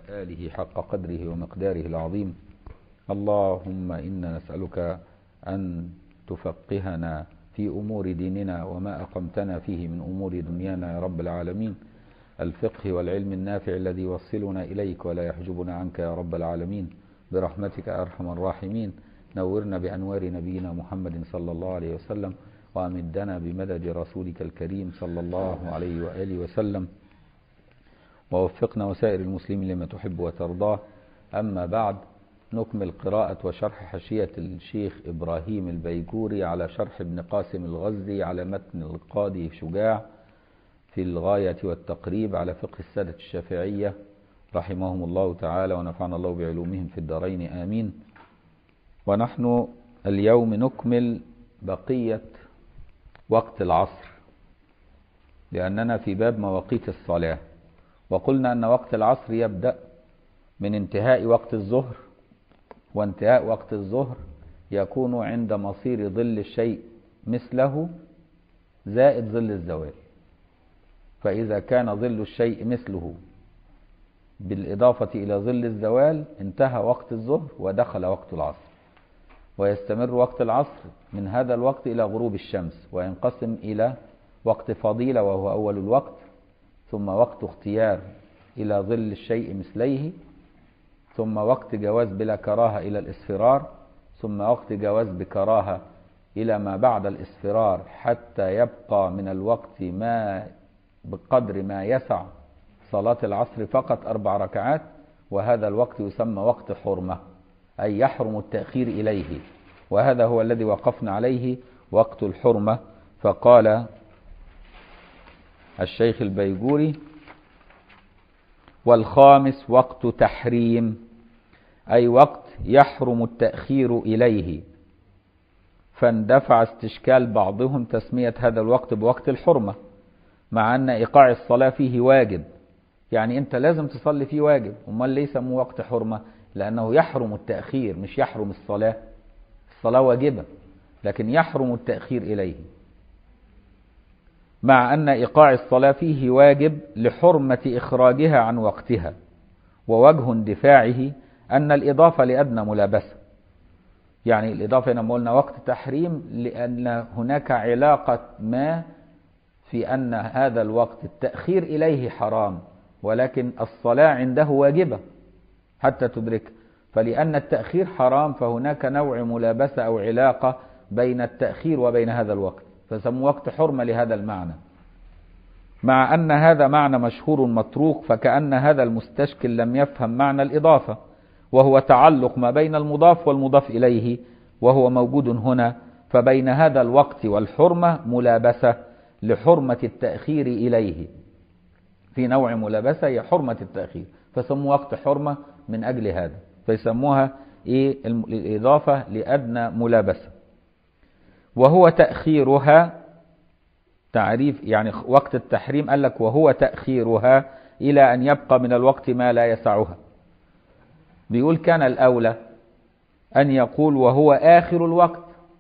آله حق قدره ومقداره العظيم اللهم إنا نسألك أن تفقهنا في أمور ديننا وما أقمتنا فيه من أمور دنيانا يا رب العالمين الفقه والعلم النافع الذي يوصلنا إليك ولا يحجبنا عنك يا رب العالمين برحمتك أرحم الراحمين نورنا بأنوار نبينا محمد صلى الله عليه وسلم وأمدنا بمدد رسولك الكريم صلى الله عليه وآله وسلم ووفقنا وسائر المسلمين لما تحب وترضاه أما بعد نكمل قراءة وشرح حشية الشيخ إبراهيم البيجوري على شرح ابن قاسم الغزي على متن القاضي شجاع في الغاية والتقريب على فقه السادة الشافعية رحمهم الله تعالى ونفعنا الله بعلومهم في الدارين آمين ونحن اليوم نكمل بقية وقت العصر لأننا في باب مواقيت الصلاة وقلنا أن وقت العصر يبدأ من انتهاء وقت الظهر وانتهاء وقت الظهر يكون عند مصير ظل الشيء مثله زائد ظل الزوال فإذا كان ظل الشيء مثله بالإضافة إلى ظل الزوال انتهى وقت الظهر ودخل وقت العصر ويستمر وقت العصر من هذا الوقت إلى غروب الشمس وينقسم إلى وقت فضيلة وهو أول الوقت ثم وقت اختيار إلى ظل الشيء مثليه ثم وقت جواز بلا كراهة إلى الإسفرار ثم وقت جواز بكراهة إلى ما بعد الإسفرار حتى يبقى من الوقت ما بقدر ما يسع صلاة العصر فقط أربع ركعات وهذا الوقت يسمى وقت حرمة أي يحرم التأخير إليه وهذا هو الذي وقفنا عليه وقت الحرمة فقال الشيخ البيجوري والخامس وقت تحريم أي وقت يحرم التأخير إليه فاندفع استشكال بعضهم تسمية هذا الوقت بوقت الحرمة مع أن إيقاع الصلاة فيه واجب يعني أنت لازم تصلي فيه واجب أمال ليه سموه وقت حرمة لأنه يحرم التأخير مش يحرم الصلاة الصلاة واجبة لكن يحرم التأخير إليه مع أن إيقاع الصلاة فيه واجب لحرمة إخراجها عن وقتها ووجه اندفاعه أن الإضافة لأدنى ملابسة يعني الإضافة لما قلنا وقت تحريم لأن هناك علاقة ما في أن هذا الوقت التأخير إليه حرام ولكن الصلاة عنده واجبة حتى تدرك فلأن التأخير حرام فهناك نوع ملابسة أو علاقة بين التأخير وبين هذا الوقت فسموا وقت حرمة لهذا المعنى مع أن هذا معنى مشهور متروك فكأن هذا المستشكل لم يفهم معنى الإضافة وهو تعلق ما بين المضاف والمضاف إليه وهو موجود هنا فبين هذا الوقت والحرمة ملابسة لحرمة التأخير إليه في نوع ملابسة هي حرمة التأخير فسموا وقت حرمة من أجل هذا فيسموها إيه الإضافة لأدنى ملابسة وهو تأخيرها تعريف يعني وقت التحريم قال لك وهو تأخيرها إلى أن يبقى من الوقت ما لا يسعها بيقول كان الأولى أن يقول وهو آخر الوقت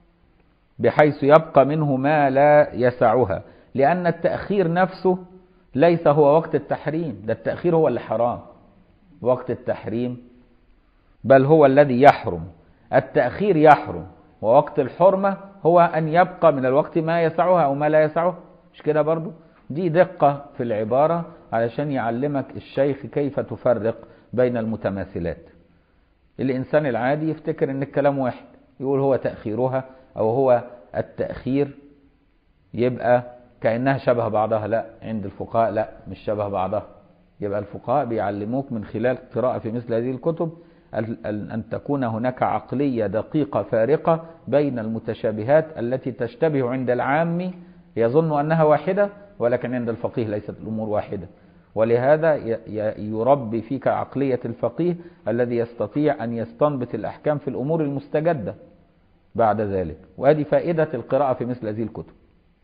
بحيث يبقى منه ما لا يسعها لأن التأخير نفسه ليس هو وقت التحريم ده التأخير هو اللي حرام وقت التحريم بل هو الذي يحرم التأخير يحرم ووقت الحرمة هو أن يبقى من الوقت ما يسعها أو ما لا يسعه مش كده برضو دي دقة في العبارة علشان يعلمك الشيخ كيف تفرق بين المتماثلات الإنسان العادي يفتكر أن الكلام واحد يقول هو تأخيرها أو هو التأخير يبقى كأنها شبه بعضها لا عند الفقهاء لا مش شبه بعضها يبقى الفقهاء بيعلموك من خلال قراءة في مثل هذه الكتب أن تكون هناك عقلية دقيقة فارقة بين المتشابهات التي تشتبه عند العام يظن أنها واحدة ولكن عند الفقيه ليست الأمور واحدة ولهذا يربي فيك عقلية الفقيه الذي يستطيع أن يستنبط الأحكام في الأمور المستجدة بعد ذلك وهذه فائدة القراءة في مثل هذه الكتب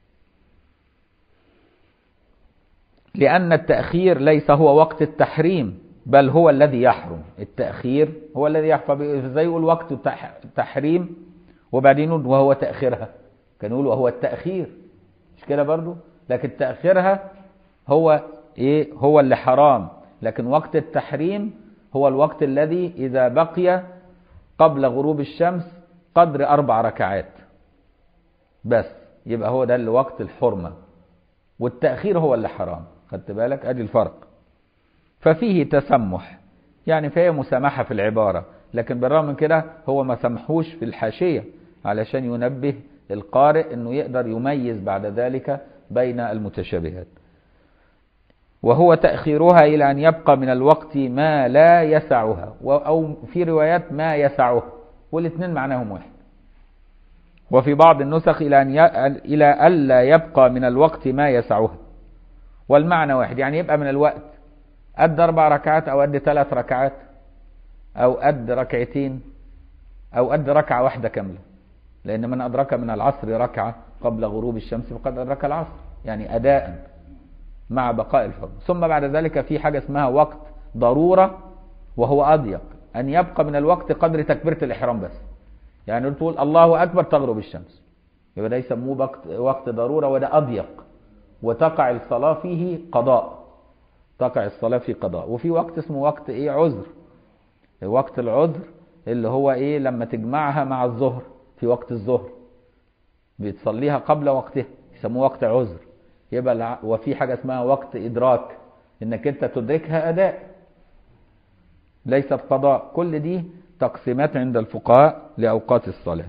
لأن التأخير ليس هو وقت التحريم بل هو الذي يحرم التأخير هو الذي يحرم ازاي يقول وقت تحريم وبعدين يقول وهو تأخيرها كان يقول وهو التأخير مش كده برضو لكن تأخيرها هو ايه هو اللي حرام لكن وقت التحريم هو الوقت الذي إذا بقي قبل غروب الشمس قدر أربع ركعات بس يبقى هو ده الوقت الحرمة والتأخير هو اللي حرام خدت بالك أدي الفرق ففيه تسمح يعني فهي مسامحة في العبارة لكن بالرغم من كده هو ما سمحوش في الحاشية علشان ينبه القارئ انه يقدر يميز بعد ذلك بين المتشابهات وهو تأخيرها إلى أن يبقى من الوقت ما لا يسعها أو في روايات ما يسعه والاثنين معناهم واحد وفي بعض النسخ إلى أن ي... إلى ألا يبقى من الوقت ما يسعها والمعنى واحد يعني يبقى من الوقت قد أربع ركعات أو قد ثلاث ركعات أو قد ركعتين أو قد ركعة واحدة كاملة لأن من أدرك من العصر ركعة قبل غروب الشمس فقد أدرك العصر يعني أداء مع بقاء الفرض ثم بعد ذلك في حاجة اسمها وقت ضرورة وهو أضيق أن يبقى من الوقت قدر تكبيرة الإحرام بس يعني تقول الله أكبر تغرب الشمس يبقى ده يسموه وقت, وقت ضرورة وده أضيق وتقع الصلاة فيه قضاء تقع الصلاة فيه قضاء وفي وقت اسمه وقت إيه عذر وقت العذر اللي هو إيه لما تجمعها مع الظهر في وقت الظهر بتصليها قبل وقتها يسموه وقت عذر يبقى وفي حاجة اسمها وقت إدراك إنك أنت تدركها أداء ليست قضاء كل دي تقسيمات عند الفقهاء لأوقات الصلاة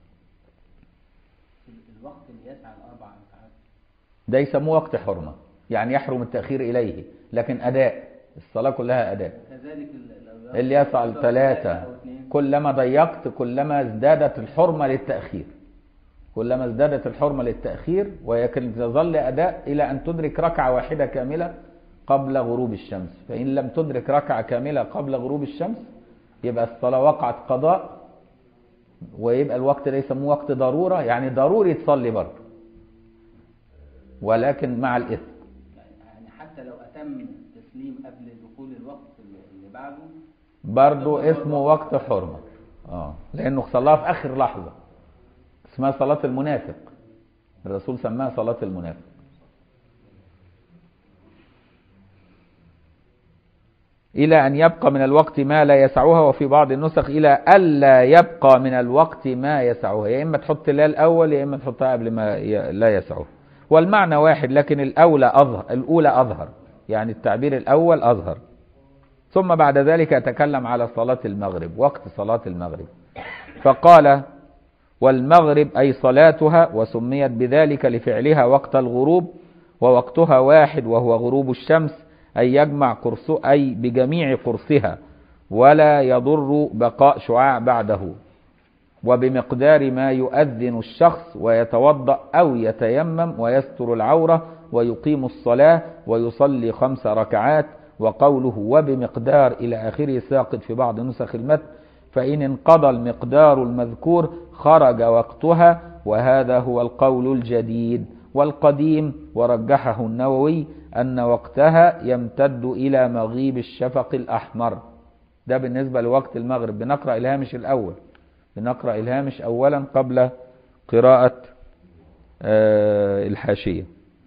الوقت اللي يسعى الأربع ركعات ده يسموه وقت حرمة يعني يحرم التأخير إليه لكن أداء الصلاة كلها أداء كذلك ال- لو اللي يسعى يسعى الثلاثة أو اثنين. كلما ضيقت كلما ازدادت الحرمة للتأخير كلما ازدادت الحرمة للتأخير ولكن تظل أداء إلى أن تدرك ركعة واحدة كاملة قبل غروب الشمس فإن لم تدرك ركعة كاملة قبل غروب الشمس يبقى الصلاة وقعت قضاء ويبقى الوقت ده يسموه وقت ضرورة يعني ضروري تصلي برضه ولكن مع الإثم يعني حتى لو أتم تسليم قبل دخول الوقت اللي اللي بعده برضه اسمه وقت حرمة اه لأنه صلاها في آخر لحظة اسمها صلاة المنافق الرسول سماها صلاة المنافق إلى أن يبقى من الوقت ما لا يسعها وفي بعض النسخ إلى ألا يبقى من الوقت ما يسعها يا إما تحط لا الأول يا إما تحطها قبل ما ي- لا يسعه والمعنى واحد لكن الأولى أظهر الأولى أظهر يعني التعبير الأول أظهر ثم بعد ذلك يتكلم على صلاة المغرب وقت صلاة المغرب فقال والمغرب أي صلاتها وسميت بذلك لفعلها وقت الغروب ووقتها واحد وهو غروب الشمس أي يجمع قرص أي بجميع قرصها ولا يضر بقاء شعاع بعده وبمقدار ما يؤذن الشخص ويتوضأ أو يتيمم ويستر العورة ويقيم الصلاة ويصلي خمس ركعات وقوله وبمقدار إلى آخره ساقط في بعض نسخ المتن فإن انقضى المقدار المذكور خرج وقتها وهذا هو القول الجديد والقديم ورجحه النووي أن وقتها يمتد إلى مغيب الشفق الأحمر ده بالنسبة لوقت المغرب بنقرأ الهامش الأول بنقرأ الهامش أولا قبل قراءة آه، الحاشية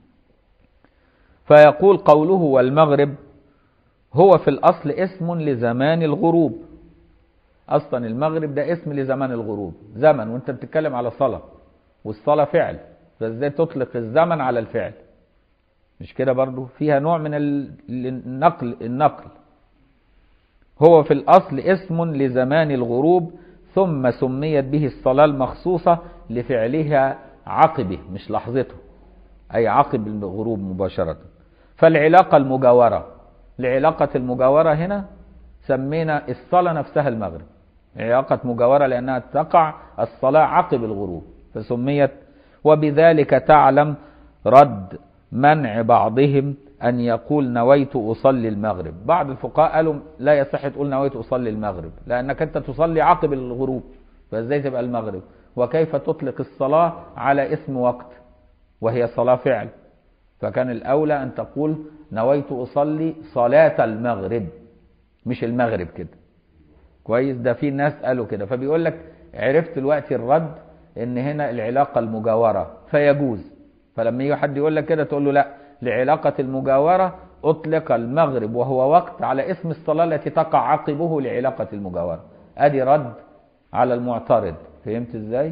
فيقول قوله والمغرب هو في الأصل اسم لزمان الغروب أصلا المغرب ده اسم لزمان الغروب زمن وانت بتتكلم على صلاة والصلاة فعل فازاي تطلق الزمن على الفعل مش كده برضو فيها نوع من ال- النقل النقل هو في الأصل اسم لزمان الغروب ثم سميت به الصلاة المخصوصة لفعلها عقبه مش لحظته أي عقب الغروب مباشرة فالعلاقة المجاورة لعلاقة المجاورة هنا سمينا الصلاة نفسها المغرب علاقة مجاورة لأنها تقع الصلاة عقب الغروب فسميت وبذلك تعلم رد منع بعضهم أن يقول نويت أصلي المغرب بعض الفقهاء قالوا لا يصح تقول نويت أصلي المغرب لأنك أنت تصلي عقب الغروب فإزاي تبقى المغرب وكيف تطلق الصلاة على اسم وقت وهي صلاة فعل فكان الأولى أن تقول نويت أصلي صلاة المغرب مش المغرب كده كويس ده في ناس قالوا كده فبيقول لك عرفت دلوقتي الرد ان هنا العلاقة المجاورة فيجوز فلما يجي حد يقول لك كده تقول له لا لعلاقة المجاورة أطلق المغرب وهو وقت على اسم الصلاة التي تقع عقبه لعلاقة المجاورة أدي رد على المعترض فهمت ازاي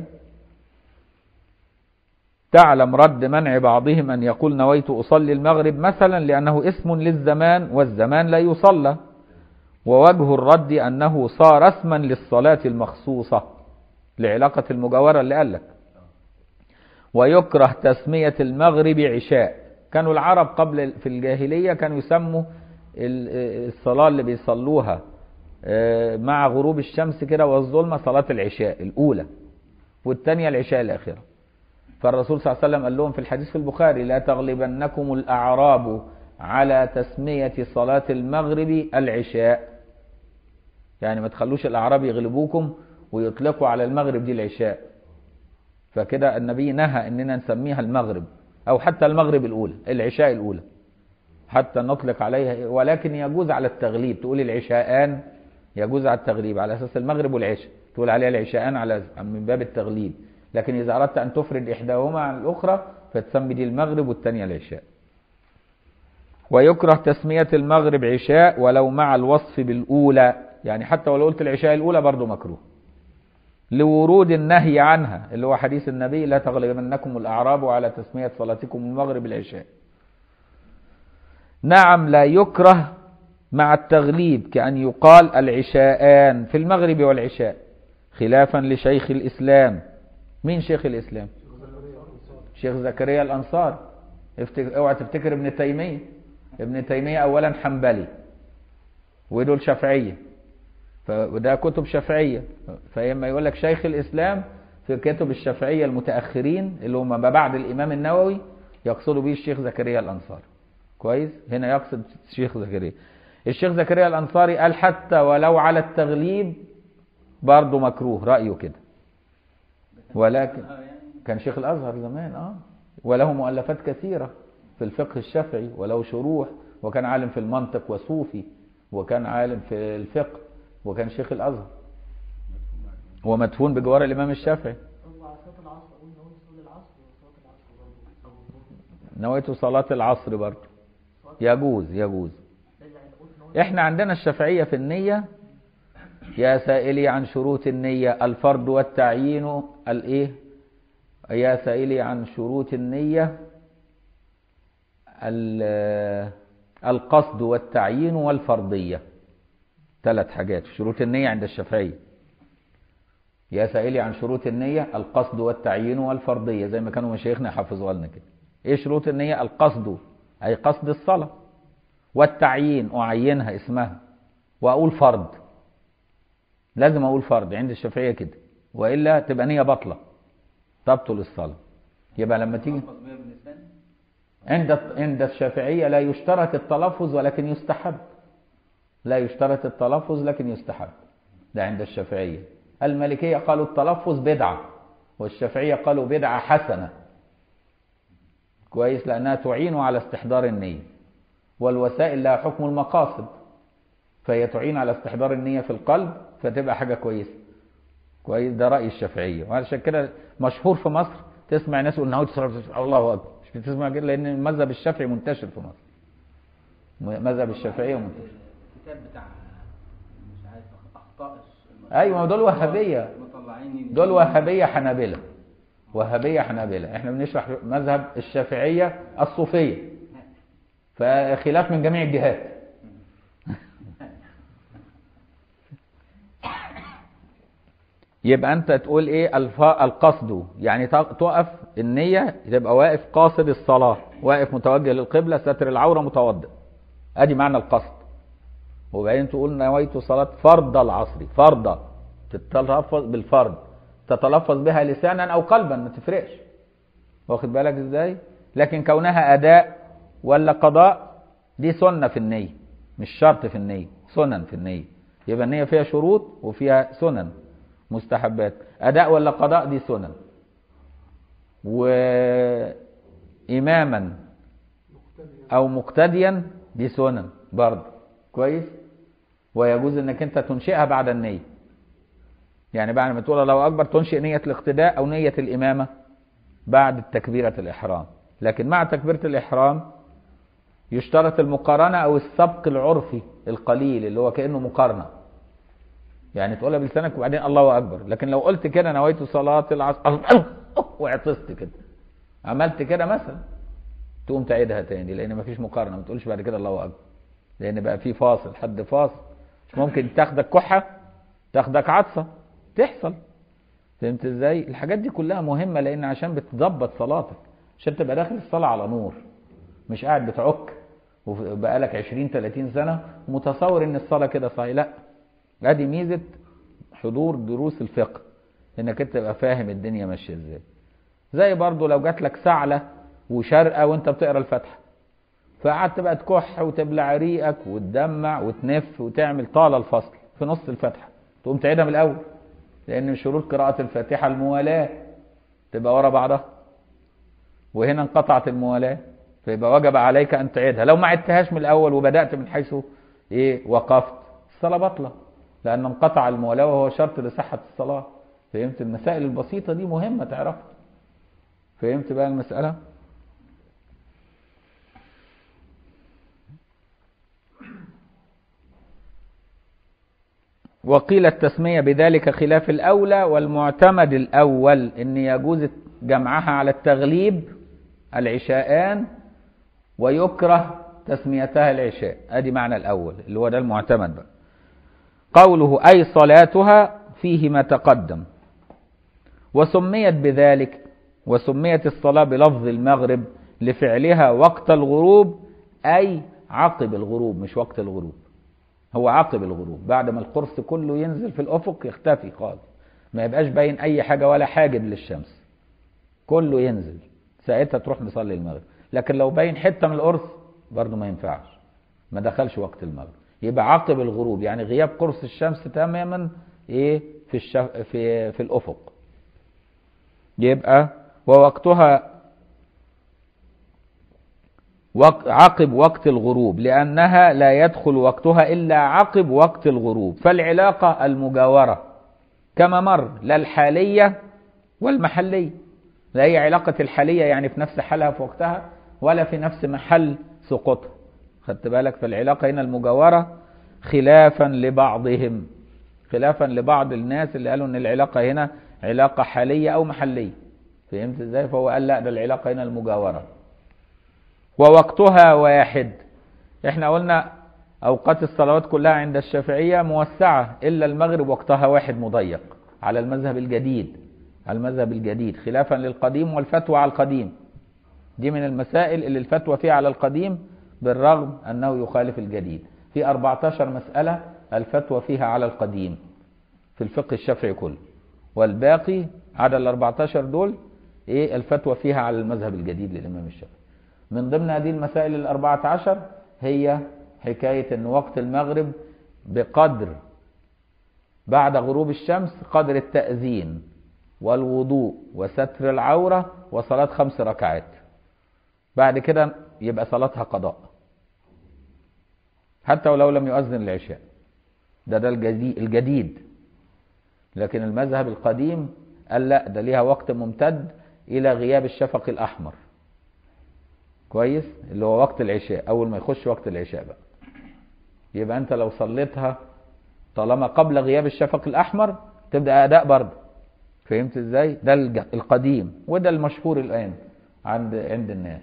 تعلم رد منع بعضهم أن يقول نويت أصلي المغرب مثلا لأنه اسم للزمان والزمان لا يصلى ووجه الرد أنه صار اسما للصلاة المخصوصة لعلاقة المجاورة اللي قال لك ويكره تسمية المغرب عشاء كانوا العرب قبل في الجاهلية كانوا يسموا ال- الصلاة اللي بيصلوها آه، مع غروب الشمس كده والظلمة صلاة العشاء الأولى والثانية العشاء الآخرة فالرسول صلى الله عليه وسلم قال لهم في الحديث في البخاري لا تغلبنكم الأعراب على تسمية صلاة المغرب العشاء يعني ما تخلوش الأعراب يغلبوكم ويطلقوا على المغرب دي العشاء فكده النبي نهى اننا نسميها المغرب او حتى المغرب الاولى العشاء الاولى حتى نطلق عليها ولكن يجوز على التغليب تقول العشاءان يجوز على التغليب على اساس المغرب والعشاء تقول عليها العشاءان على من باب التغليب لكن اذا اردت ان تفرد احداهما عن الاخرى فتسمي دي المغرب والثانيه العشاء ويكره تسمية المغرب عشاء ولو مع الوصف بالأولى يعني حتى ولو قلت العشاء الأولى برضو مكروه لورود النهي عنها اللي هو حديث النبي لا تغلبنكم الأعراب على تسمية صلاتكم المغرب العشاء نعم لا يكره مع التغليب كأن يقال العشاءان في المغرب والعشاء خلافا لشيخ الإسلام مين شيخ الإسلام شيخ زكريا الأنصار افتك... اوعى تفتكر ابن تيمية ابن تيمية أولا حنبلي ودول شافعية فده كتب شافعية فلما يقول لك شيخ الإسلام في كتب الشافعية المتأخرين اللي هم ما بعد الإمام النووي يقصدوا به الشيخ زكريا الأنصاري كويس هنا يقصد الشيخ زكريا الشيخ زكريا الأنصاري قال حتى ولو على التغليب برضه مكروه رأيه كده ولكن كان شيخ الأزهر زمان اه وله مؤلفات كثيرة في الفقه الشافعي وله شروح وكان عالم في المنطق وصوفي وكان عالم في الفقه وكان شيخ الأزهر ومدفون بجوار الإمام الشافعي نويت صلاة العصر برضه يجوز يجوز احنا عندنا الشافعية في النية يا سائلي عن شروط النية الفرض والتعيين الايه يا سائلي عن شروط النية ال- القصد والتعيين والفرضية ثلاث حاجات شروط النية عند الشافعية يا سائلي عن شروط النية القصد والتعيين والفرضية زي ما كانوا مشايخنا يحفظوا لنا كده ايه شروط النية القصد اي قصد الصلاة والتعيين اعينها اسمها واقول فرض لازم اقول فرض عند الشافعية كده والا تبقى نية باطلة تبطل الصلاة يبقى لما تيجي تلفظ بها باللسان عند عند الشافعية لا يشترط التلفظ ولكن يستحب لا يشترط التلفظ لكن يستحب ده عند الشافعية المالكية قالوا التلفظ بدعة والشافعية قالوا بدعة حسنة كويس لأنها تعين على استحضار النية والوسائل لها حكم المقاصد فهي تعين على استحضار النية في القلب فتبقى حاجة كويسة كويس ده رأي الشافعية وعشان كده مشهور في مصر تسمع ناس يقول نعود صلاة الله أكبر مش بتسمع كده لأن المذهب الشافعي منتشر في مصر مذهب الشافعية منتشر الكتاب بتاع مش عارف اخطاء الش- أيوة ما دول وهابية مطلعين دول وهابية حنابلة وهابية حنابلة احنا بنشرح مذهب الشافعية الصوفية فخلاف من جميع الجهات يبقى انت تقول ايه الف- القصد يعني ت- تقف النية تبقى واقف قاصد الصلاة واقف متوجه للقبلة ستر العورة متوضئ ادي معنى القصد وبعدين تقول نويت صلاة فرض العصر فرض تتلفظ بالفرض تتلفظ بها لسانا او قلبا ما تفرقش واخد بالك ازاي لكن كونها اداء ولا قضاء دي سنة في النية مش شرط في النية سنن في النية يبقى النية فيها شروط وفيها سنن مستحبات اداء ولا قضاء دي سنن وإماما أو مقتديا دي سنن برضه كويس ويجوز انك انت تنشئها بعد النية يعني بعد ما تقول الله اكبر تنشئ نية الاقتداء او نية الامامة بعد تكبيرة الاحرام لكن مع تكبيرة الاحرام يشترط المقارنة أو السبق العرفي القليل اللي هو كأنه مقارنة يعني تقولها بلسانك وبعدين الله أكبر لكن لو قلت كده نويت صلاة العصر وعطست كده عملت كده مثلا تقوم تعيدها تاني لأن مفيش مقارنة ما تقولش بعد كده الله أكبر لأن بقى في فاصل حد فاصل مش ممكن تاخدك كحة تاخدك عطسة تحصل فهمت ازاي الحاجات دي كلها مهمة لأن عشان بتظبط صلاتك عشان تبقى داخل الصلاة على نور مش قاعد بتعك وبقالك 20 30 سنة متصور ان الصلاة كده صحيح لا ادي ميزة حضور دروس الفقه انك انت تبقى فاهم الدنيا ماشية ازاي زي برضو لو جات لك سعلة وشرقة وانت بتقرا الفاتحة فقعدت بقى تكح وتبلع ريقك وتدمع وتنف وتعمل طال الفصل في نص الفاتحة تقوم تعيدها من الاول لان من شروط قراءة الفاتحة الموالاة تبقى ورا بعضها وهنا انقطعت الموالاة فيبقى وجب عليك ان تعيدها لو ما عدتهاش من الاول وبدات من حيث ايه وقفت الصلاه بطله لان انقطع الموالاه وهو شرط لصحه الصلاه فهمت المسائل البسيطه دي مهمه تعرفها فهمت بقى المساله وقيل التسميه بذلك خلاف الاولى والمعتمد الاول ان يجوز جمعها على التغليب العشاءان ويكره تسميتها العشاء ادي معنى الاول اللي هو ده المعتمد بقى قوله اي صلاتها فيه ما تقدم وسميت بذلك وسميت الصلاه بلفظ المغرب لفعلها وقت الغروب اي عقب الغروب مش وقت الغروب هو عقب الغروب بعد ما القرص كله ينزل في الافق يختفي خالص ما يبقاش باين اي حاجه ولا حاجب للشمس كله ينزل ساعتها تروح مصلي المغرب لكن لو باين حته من القرص برضه ما ينفعش ما دخلش وقت المغرب يبقى عقب الغروب يعني غياب قرص الشمس تماما ايه في الشف... في في الافق يبقى ووقتها وق... عقب وقت الغروب لانها لا يدخل وقتها الا عقب وقت الغروب فالعلاقه المجاوره كما مر لا الحاليه والمحليه لا هي علاقة الحالية يعني في نفس حالها في وقتها ولا في نفس محل سقوطها خدت بالك فالعلاقة هنا المجاورة خلافا لبعضهم خلافا لبعض الناس اللي قالوا ان العلاقة هنا علاقة حالية او محلية فهمت ازاي فهو قال لا ده العلاقة هنا المجاورة ووقتها واحد احنا قلنا اوقات الصلوات كلها عند الشافعية موسعة الا المغرب وقتها واحد مضيق على المذهب الجديد على المذهب الجديد خلافا للقديم والفتوى على القديم دي من المسائل اللي الفتوى فيها على القديم بالرغم أنه يخالف الجديد في 14 مسألة الفتوى فيها على القديم في الفقه الشافعي كله والباقي على ال 14 دول ايه الفتوى فيها على المذهب الجديد للإمام الشافعي من ضمن هذه المسائل ال 14 هي حكاية أن وقت المغرب بقدر بعد غروب الشمس قدر التأذين والوضوء وستر العورة وصلاة خمس ركعات بعد كده يبقى صلاتها قضاء حتى ولو لم يؤذن العشاء ده ده الجديد, الجديد لكن المذهب القديم قال لا ده ليها وقت ممتد إلى غياب الشفق الأحمر كويس اللي هو وقت العشاء أول ما يخش وقت العشاء بقى يبقى أنت لو صليتها طالما قبل غياب الشفق الأحمر تبدأ أداء برضه فهمت ازاي ده القديم وده المشهور الان عند عند الناس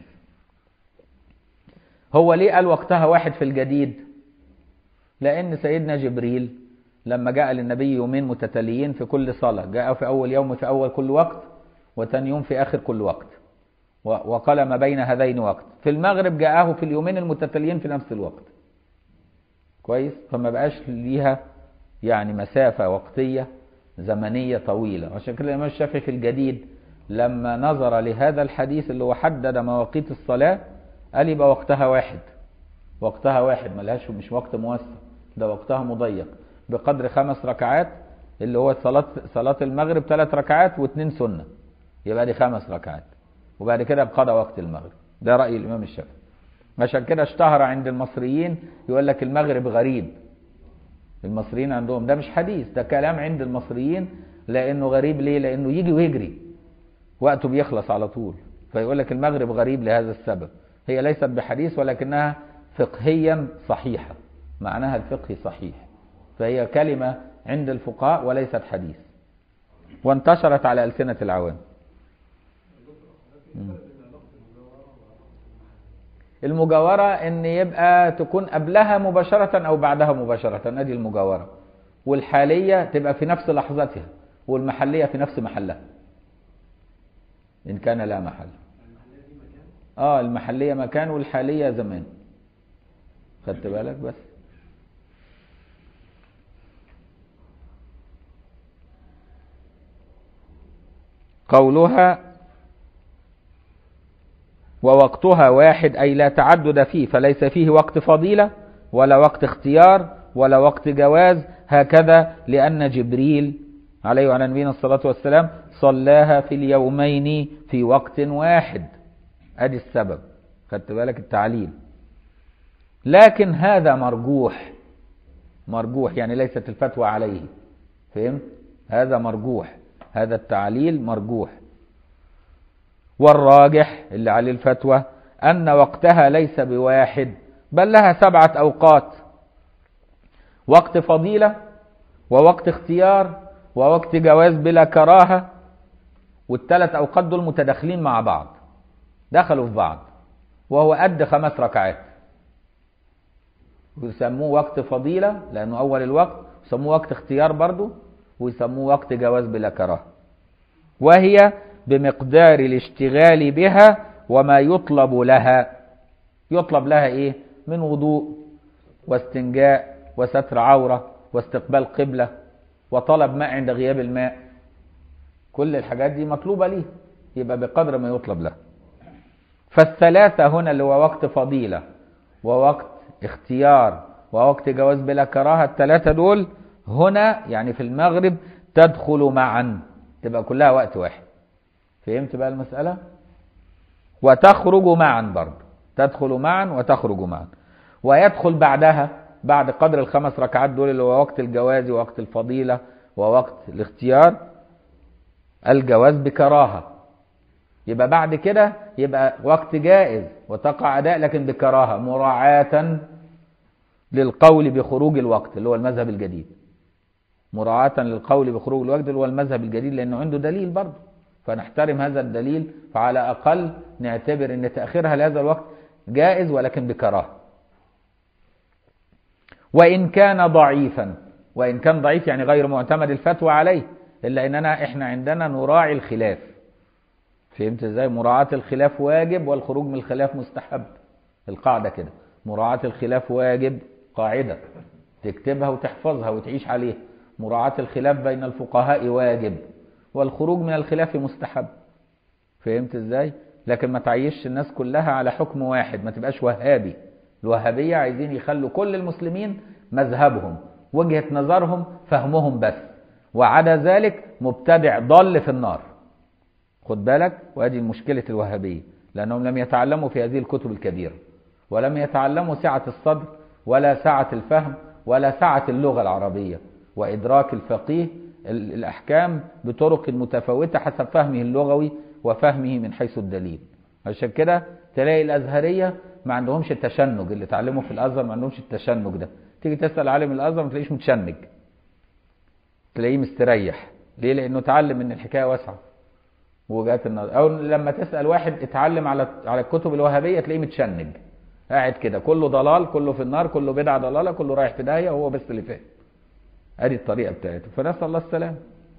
هو ليه قال وقتها واحد في الجديد لان سيدنا جبريل لما جاء للنبي يومين متتاليين في كل صلاة جاء في أول يوم في أول كل وقت وتاني يوم في آخر كل وقت وقال ما بين هذين وقت في المغرب جاءه في اليومين المتتاليين في نفس الوقت كويس فما بقاش ليها يعني مسافة وقتية زمنية طويلة عشان كده الإمام الشافعي في الجديد لما نظر لهذا الحديث اللي هو حدد مواقيت الصلاة قال يبقى وقتها واحد وقتها واحد ملهاش مش وقت موسع ده وقتها مضيق بقدر خمس ركعات اللي هو صلاة صلاة المغرب ثلاث ركعات واثنين سنة يبقى دي خمس ركعات وبعد كده بقضى وقت المغرب ده رأي الإمام الشافعي عشان كده اشتهر عند المصريين يقول لك المغرب غريب المصريين عندهم ده مش حديث ده كلام عند المصريين لانه غريب ليه لانه يجي ويجري وقته بيخلص على طول فيقول لك المغرب غريب لهذا السبب هي ليست بحديث ولكنها فقهيا صحيحة معناها الفقهي صحيح فهي كلمة عند الفقهاء وليست حديث وانتشرت على ألسنة العوام مم. المجاورة ان يبقى تكون قبلها مباشرة او بعدها مباشرة ادي المجاورة والحالية تبقى في نفس لحظتها والمحلية في نفس محلها ان كان لا محل اه المحلية مكان والحالية زمان خدت بالك بس قولها ووقتها واحد أي لا تعدد فيه فليس فيه وقت فضيلة ولا وقت اختيار ولا وقت جواز هكذا لأن جبريل عليه وعلى نبينا الصلاة والسلام صلاها في اليومين في وقت واحد ادي السبب خدت بالك التعليل لكن هذا مرجوح مرجوح يعني ليست الفتوى عليه فهمت هذا مرجوح هذا التعليل مرجوح والراجح اللي عليه الفتوى أن وقتها ليس بواحد بل لها سبعة أوقات وقت فضيلة ووقت اختيار ووقت جواز بلا كراهة والثلاث أوقات دول متداخلين مع بعض دخلوا في بعض وهو قد خمس ركعات ويسموه وقت فضيلة لأنه أول الوقت يسموه وقت اختيار برضه ويسموه وقت جواز بلا كراهة وهي بمقدار الاشتغال بها وما يطلب لها يطلب لها ايه من وضوء واستنجاء وستر عورة واستقبال قبلة وطلب ماء عند غياب الماء كل الحاجات دي مطلوبة ليه يبقى بقدر ما يطلب لها فالثلاثة هنا اللي هو وقت فضيلة ووقت اختيار ووقت جواز بلا كراهة الثلاثة دول هنا يعني في المغرب تدخل معا تبقى كلها وقت واحد فهمت بقى المسألة وتخرج معا برضه تدخل معا وتخرج معا ويدخل بعدها بعد قدر الخمس ركعات دول اللي هو وقت الجواز ووقت الفضيلة ووقت الاختيار الجواز بكراهة يبقى بعد كده يبقى وقت جائز وتقع أداء لكن بكراهة مراعاة للقول بخروج الوقت اللي هو المذهب الجديد مراعاة للقول بخروج الوقت اللي هو المذهب الجديد لأنه عنده دليل برضه فنحترم هذا الدليل فعلى أقل نعتبر أن تأخيرها لهذا الوقت جائز ولكن بكراهة وإن كان ضعيفا وإن كان ضعيف يعني غير معتمد الفتوى عليه إلا أننا إحنا عندنا نراعي الخلاف فهمت إزاي مراعاة الخلاف واجب والخروج من الخلاف مستحب القاعدة كده مراعاة الخلاف واجب قاعدة تكتبها وتحفظها وتعيش عليها مراعاة الخلاف بين الفقهاء واجب والخروج من الخلاف مستحب فهمت ازاي لكن ما تعيش الناس كلها على حكم واحد ما تبقاش وهابي الوهابية عايزين يخلوا كل المسلمين مذهبهم وجهة نظرهم فهمهم بس وعدا ذلك مبتدع ضل في النار خد بالك وادي مشكلة الوهابية لأنهم لم يتعلموا في هذه الكتب الكبيرة ولم يتعلموا سعة الصدر ولا سعة الفهم ولا سعة اللغة العربية وإدراك الفقيه الأحكام بطرق متفاوتة حسب فهمه اللغوي وفهمه من حيث الدليل عشان كده تلاقي الأزهرية ما عندهمش التشنج اللي اتعلموا في الأزهر ما عندهمش التشنج ده تيجي تسأل عالم الأزهر ما تلاقيش متشنج تلاقيه مستريح ليه لأنه اتعلم ان الحكاية واسعة وجهات النظر أو لما تسأل واحد اتعلم على على الكتب الوهابية تلاقيه متشنج قاعد كده كله ضلال كله في النار كله بدعة ضلالة كله رايح في داهية وهو بس اللي فاهم ادي الطريقة بتاعته فنسأل الله السلام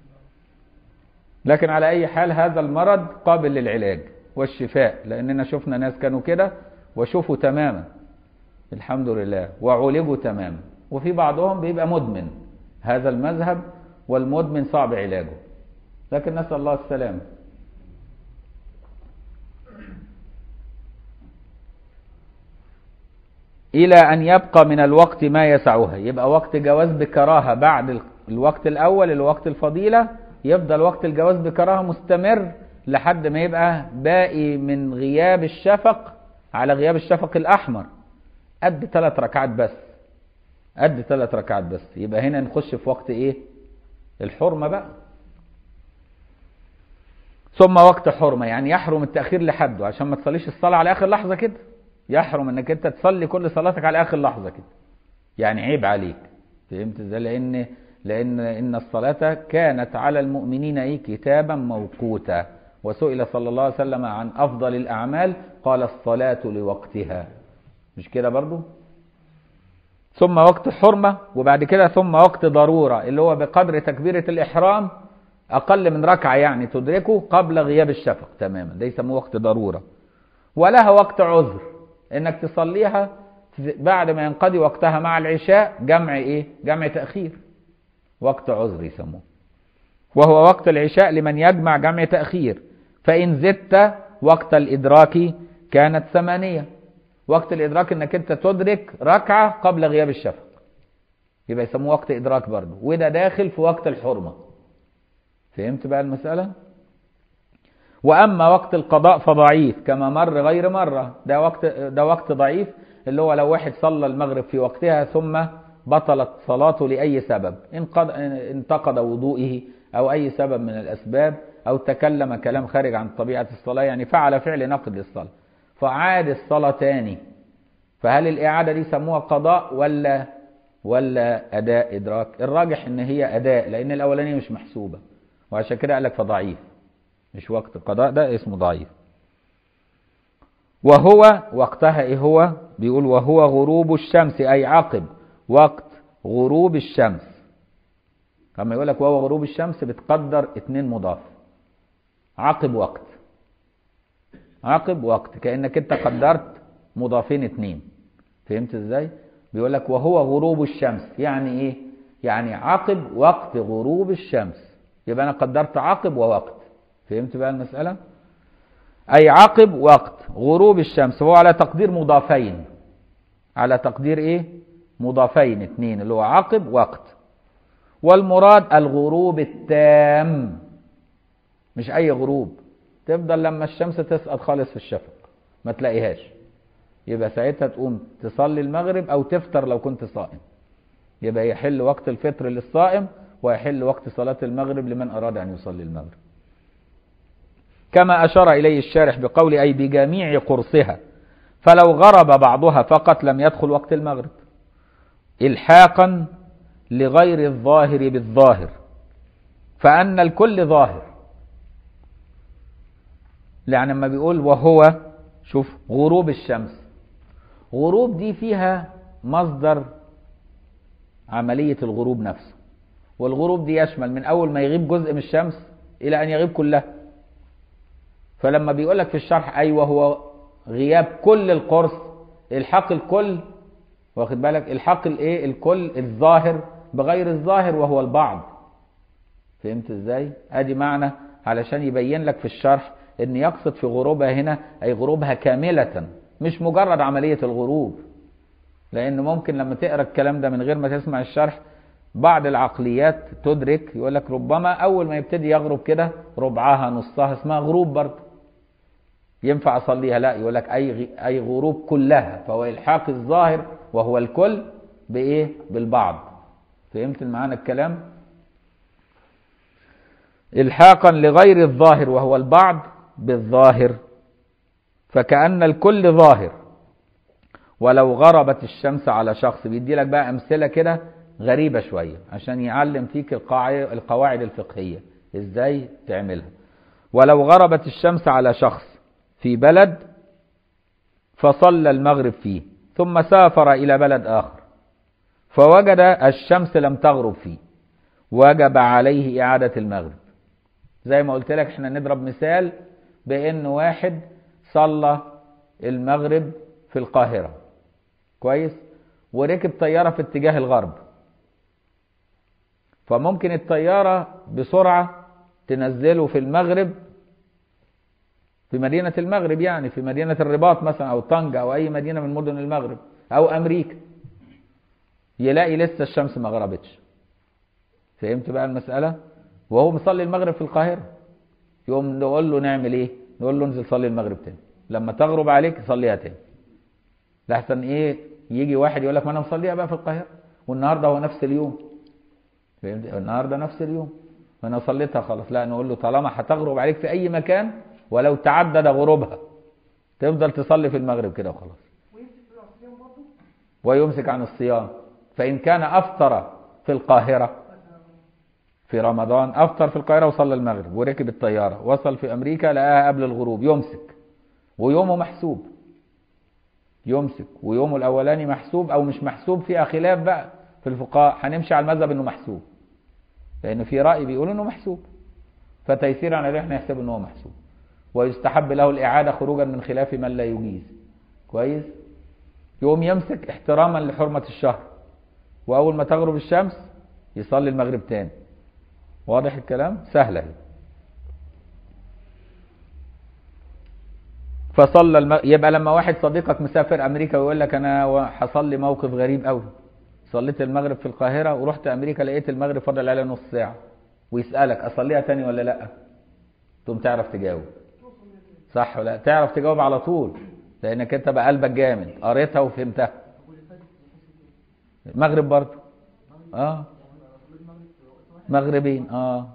لكن على اي حال هذا المرض قابل للعلاج والشفاء لاننا شفنا ناس كانوا كده وشوفوا تماما الحمد لله وعولجوا تماما وفي بعضهم بيبقى مدمن هذا المذهب والمدمن صعب علاجه لكن نسأل الله السلام إلى أن يبقى من الوقت ما يسعها يبقى وقت جواز بكراهة بعد الوقت الأول الوقت الفضيلة يفضل وقت الجواز بكراهة مستمر لحد ما يبقى باقي من غياب الشفق على غياب الشفق الأحمر قد ثلاث ركعات بس قد ثلاث ركعات بس يبقى هنا نخش في وقت إيه الحرمة بقى ثم وقت حرمة يعني يحرم التأخير لحده عشان ما تصليش الصلاة على آخر لحظة كده يحرم انك انت تصلي كل صلاتك على اخر لحظه كده يعني عيب عليك فهمت ازاي لان لان ان الصلاه كانت على المؤمنين ايه كتابا موقوتا وسئل صلى الله عليه وسلم عن افضل الاعمال قال الصلاه لوقتها مش كده برضو ثم وقت حرمه وبعد كده ثم وقت ضروره اللي هو بقدر تكبيره الاحرام اقل من ركعه يعني تدركه قبل غياب الشفق تماما ده يسموه وقت ضروره ولها وقت عذر انك تصليها بعد ما ينقضي وقتها مع العشاء جمع ايه جمع تاخير وقت عذر يسموه وهو وقت العشاء لمن يجمع جمع تاخير فان زدت وقت الادراك كانت ثمانيه وقت الادراك انك انت تدرك ركعه قبل غياب الشفق يبقى يسموه وقت ادراك برضه وده داخل في وقت الحرمه فهمت بقى المساله واما وقت القضاء فضعيف كما مر غير مره ده وقت ده وقت ضعيف اللي هو لو واحد صلى المغرب في وقتها ثم بطلت صلاته لاي سبب انقض انتقض وضوئه او اي سبب من الاسباب او تكلم كلام خارج عن طبيعه الصلاه يعني فعل فعل نقد للصلاه فعاد الصلاه تاني فهل الاعاده دي سموها قضاء ولا ولا اداء ادراك الراجح ان هي اداء لان الاولانيه مش محسوبه وعشان كده قال لك فضعيف مش وقت القضاء ده اسمه ضعيف وهو وقتها ايه هو بيقول وهو غروب الشمس اي عقب وقت غروب الشمس لما يقول لك وهو غروب الشمس بتقدر اتنين مضاف عقب وقت عقب وقت كانك انت قدرت مضافين اتنين فهمت ازاي بيقول لك وهو غروب الشمس يعني ايه يعني عقب وقت غروب الشمس يبقى انا قدرت عقب ووقت فهمت بقى المساله أي عقب وقت غروب الشمس هو على تقدير مضافين على تقدير إيه مضافين اثنين اللي هو عقب وقت والمراد الغروب التام مش أي غروب تفضل لما الشمس تسقط خالص في الشفق ما تلاقيهاش يبقى ساعتها تقوم تصلي المغرب أو تفطر لو كنت صائم يبقى يحل وقت الفطر للصائم ويحل وقت صلاة المغرب لمن أراد أن يصلي المغرب كما أشار إليه الشارح بقول أي بجميع قرصها فلو غرب بعضها فقط لم يدخل وقت المغرب إلحاقا لغير الظاهر بالظاهر فأن الكل ظاهر يعني لما بيقول وهو شوف غروب الشمس غروب دي فيها مصدر عملية الغروب نفسه والغروب دي يشمل من أول ما يغيب جزء من الشمس إلى أن يغيب كلها فلما بيقول لك في الشرح ايوه هو غياب كل القرص الحاق الكل واخد بالك الحاق الايه الكل الظاهر بغير الظاهر وهو البعض فهمت ازاي ادي معنى علشان يبين لك في الشرح ان يقصد في غروبها هنا اي غروبها كامله مش مجرد عمليه الغروب لان ممكن لما تقرا الكلام ده من غير ما تسمع الشرح بعض العقليات تدرك يقول لك ربما اول ما يبتدي يغرب كده ربعها نصها اسمها غروب برضه ينفع اصليها لا يقول لك اي اي غروب كلها فهو الحاق الظاهر وهو الكل بايه بالبعض فهمت المعنى الكلام الحاقا لغير الظاهر وهو البعض بالظاهر فكأن الكل ظاهر ولو غربت الشمس على شخص بيدي لك بقى امثله كده غريبه شويه عشان يعلم فيك القواعد الفقهيه ازاي تعملها ولو غربت الشمس على شخص في بلد فصلى المغرب فيه ثم سافر إلى بلد آخر فوجد الشمس لم تغرب فيه وجب عليه إعادة المغرب زي ما قلت لك احنا نضرب مثال بأن واحد صلى المغرب في القاهرة كويس وركب طيارة في اتجاه الغرب فممكن الطيارة بسرعة تنزله في المغرب في مدينة المغرب يعني في مدينة الرباط مثلا أو طنجة أو أي مدينة من مدن المغرب أو أمريكا يلاقي لسه الشمس ما غربتش فهمت بقى المسألة وهو مصلي المغرب في القاهرة يقوم نقول له نعمل ايه نقول له انزل صلي المغرب تاني لما تغرب عليك صليها تاني لحسن ايه يجي واحد يقول لك ما انا مصليها بقى في القاهرة والنهارده هو نفس اليوم فهمت النهارده نفس اليوم فانا صليتها خلاص لا نقول له طالما هتغرب عليك في اي مكان ولو تعدد غروبها تفضل تصلي في المغرب كده وخلاص ويمسك عن الصيام فإن كان أفطر في القاهرة في رمضان أفطر في القاهرة وصلى المغرب وركب الطيارة وصل في أمريكا لقاها قبل الغروب يمسك ويومه محسوب يمسك ويومه الأولاني محسوب أو مش محسوب فيها خلاف بقى في الفقهاء هنمشي على المذهب إنه محسوب لأن في رأي بيقول إنه محسوب فتيسيرا عليه احنا نحسب إنه هو محسوب ويستحب له الإعادة خروجا من خلاف من لا يجيز كويس يقوم يمسك احتراما لحرمة الشهر وأول ما تغرب الشمس يصلي المغرب تاني واضح الكلام سهلة هي. فصلى الم... يبقى لما واحد صديقك مسافر امريكا ويقول لك انا حصل لي موقف غريب قوي صليت المغرب في القاهره ورحت امريكا لقيت المغرب فاضل عليها نص ساعه ويسالك اصليها تاني ولا لا تقوم تعرف تجاوب صح ولا تعرف تجاوب على طول لانك انت بقى قلبك جامد قريتها وفهمتها المغرب برضه اه مغربين اه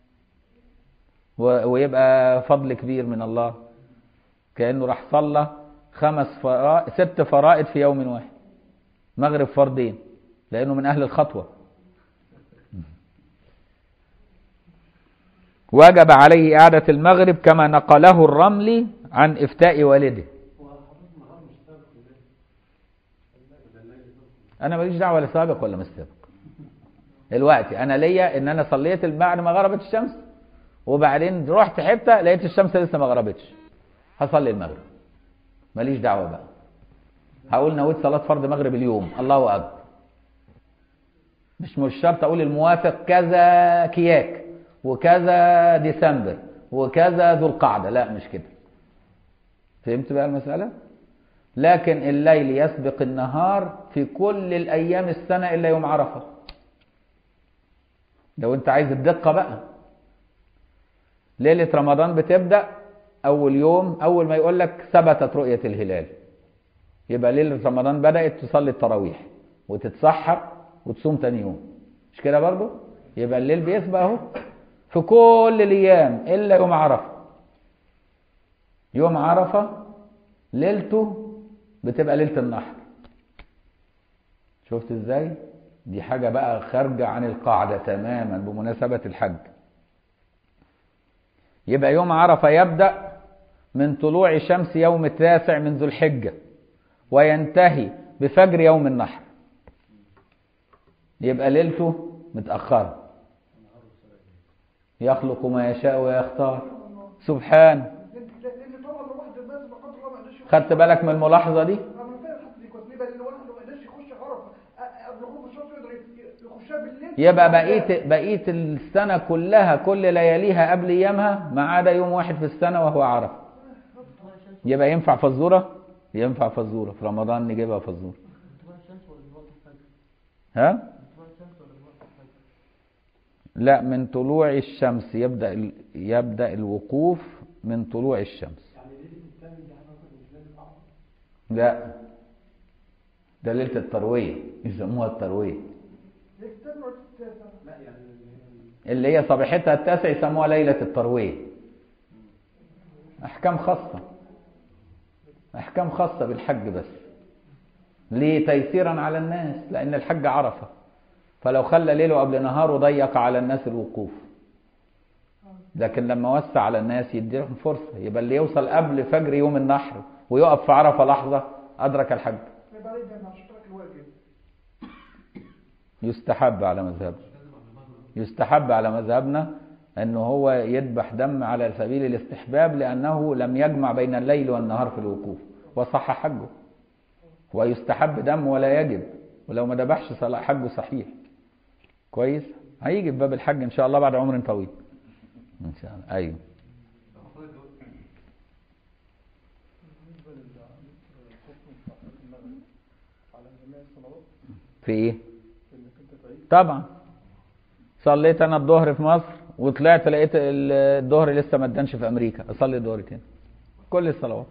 و... ويبقى فضل كبير من الله كانه راح صلى خمس فرائض ست فرائض في يوم واحد مغرب فردين لانه من اهل الخطوه وجب عليه اعاده المغرب كما نقله الرملي عن افتاء والده انا ماليش دعوه لا سابق ولا مش سابق دلوقتي انا ليا ان انا صليت بعد ما غربت الشمس وبعدين رحت حته لقيت الشمس لسه ما غربتش هصلي المغرب ماليش دعوه بقى هقول نويت صلاه فرض مغرب اليوم الله اكبر مش مش شرط اقول الموافق كذا كياك وكذا ديسمبر وكذا ذو القعده لا مش كده فهمت بقى المساله لكن الليل يسبق النهار في كل الايام السنه الا يوم عرفه لو انت عايز الدقه بقى ليله رمضان بتبدا اول يوم اول ما يقول لك ثبتت رؤيه الهلال يبقى ليله رمضان بدات تصلي التراويح وتتسحر وتصوم تاني يوم مش كده برضو يبقى الليل بيسبق اهو في كل الايام الا يوم عرفه يوم عرفه ليلته بتبقى ليله النحر شفت ازاي دي حاجه بقى خارجه عن القاعده تماما بمناسبه الحج يبقى يوم عرفه يبدا من طلوع شمس يوم التاسع من ذو الحجه وينتهي بفجر يوم النحر يبقى ليلته متاخره يخلق ما يشاء ويختار سبحان لان طبعا الواحد الناس بقدر الله ما قدرش يخش خدت بالك من الملاحظه دي انا فاهم الحته دي كويس ليه بقى لان الواحد ما قدرش يخش عرفه أ- قبل غروب الشمس يقدر يخشها بالليل يبقى بقيه بقيه السنه كلها كل لياليها قبل ايامها ما عدا يوم واحد في السنه وهو عرفه يبقى ينفع فزوره ينفع فزوره في رمضان نجيبها فزوره ها لا من طلوع الشمس يبدا ال- يبدا الوقوف من طلوع الشمس لا ده ليله الترويه يسموها الترويه الثامن والتاسع اللي هي صبيحتها التاسع يسموها ليلة التروية أحكام خاصة أحكام خاصة بالحج بس ليه تيسيرا على الناس لأن الحج عرفة فلو خلى ليله قبل نهاره ضيق على الناس الوقوف لكن لما وسع على الناس يديهم فرصة يبقى اللي يوصل قبل فجر يوم النحر ويقف في عرفة لحظة أدرك الحج يبقى عليه جنة عشان ترك الواجب يستحب على مذهبنا يستحب على مذهبنا أنه هو يذبح دم على سبيل الاستحباب لأنه لم يجمع بين الليل والنهار في الوقوف وصح حجه ويستحب دم ولا يجب ولو ما ذبحش صلاة حجه صحيح كويس هيجي في باب الحج إن شاء الله بعد عمر طويل إن شاء الله أيوه بالنسبه للحكم في المغرب على جميع الصلوات في إيه انك انت تعيد طبعا صليت انا الظهر في مصر وطلعت لقيت ال- الظهر لسه ما ادانش في امريكا اصلي الظهر تاني كل الصلوات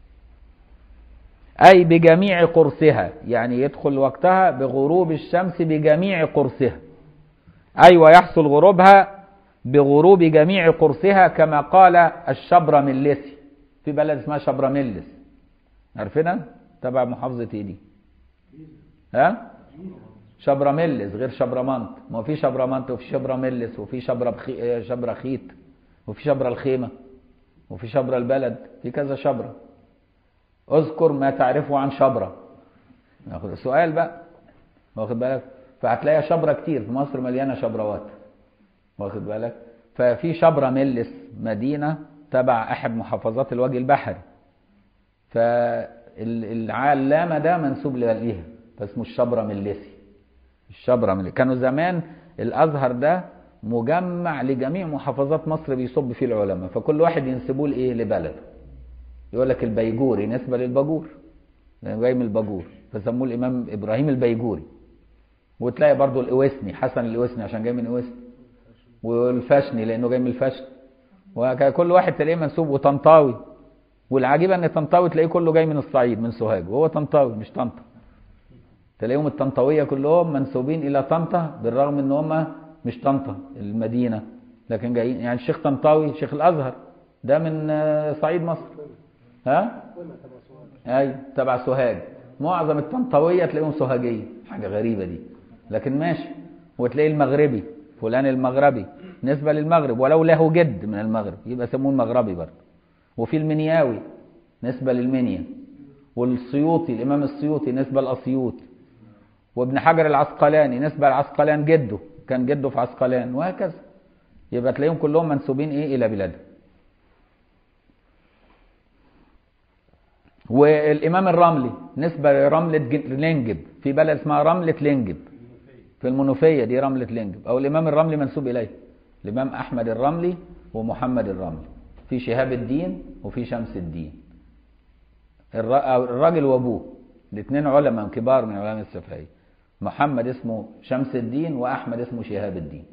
اي بجميع قرصها يعني يدخل وقتها بغروب الشمس بجميع قرصها اي ويحصل غروبها بغروب جميع قرصها كما قال الشبرملسي في بلد اسمها شبرملس عارفينها تبع محافظه ايه دي ها شبرملس غير شبرمنت ما هو في شبرمنت وفي شبرملس وفي شبرا بخي... شبرخيت وفي شبرا الخيمة وفي شبرا البلد في كذا شبرا اذكر ما تعرفه عن شبرا ناخد السؤال بقى واخد بالك فهتلاقي شبرا كتير في مصر مليانة شبروات واخد بالك ففي شبرا ملس مدينة تبع أحد محافظات الوجه البحري فالعلامة ده منسوب ليها فاسمه الشبرا ملسي الشبرا ملسي كانوا زمان الأزهر ده مجمع لجميع محافظات مصر بيصب فيه العلماء فكل واحد ينسبوه لإيه لبلده يقول لك البيجوري نسبة للباجور لأنه جاي من الباجور فسموه الإمام إبراهيم البيجوري وتلاقي برضو الإويسني حسن الإويسني عشان جاي من إويسني والفشني لأنه جاي من الفشن وكل واحد تلاقيه منسوب وطنطاوي والعجيب ان طنطاوي تلاقيه كله جاي من الصعيد من سوهاج وهو طنطاوي مش طنطا تلاقيهم الطنطاويه كلهم منسوبين الى طنطا بالرغم ان هم مش طنطا المدينه لكن جايين يعني الشيخ طنطاوي شيخ الازهر ده من آه، صعيد مصر ها اي تبع سوهاج معظم الطنطاويه تلاقيهم سوهاجيه حاجه غريبه دي لكن ماشي وتلاقي المغربي فلان المغربي نسبة للمغرب ولو له جد من المغرب يبقى سموه المغربي برضه وفي المنياوي نسبة للمنيا والسيوطي الإمام السيوطي نسبة لأسيوط وابن حجر العسقلاني نسبة لعسقلان جده كان جده في عسقلان وهكذا يبقى تلاقيهم كلهم منسوبين إيه إلى بلادهم والإمام الرملي نسبة لرملة ج- لنجب في بلد اسمها رملة لنجب في المنوفية دي رملة لنجب أو الإمام الرملي منسوب إليه الإمام أحمد الرملي ومحمد الرملي في شهاب الدين وفي شمس الدين الر- أو الراجل وأبوه الاثنين علماء كبار من علماء الشافعية محمد اسمه شمس الدين وأحمد اسمه شهاب الدين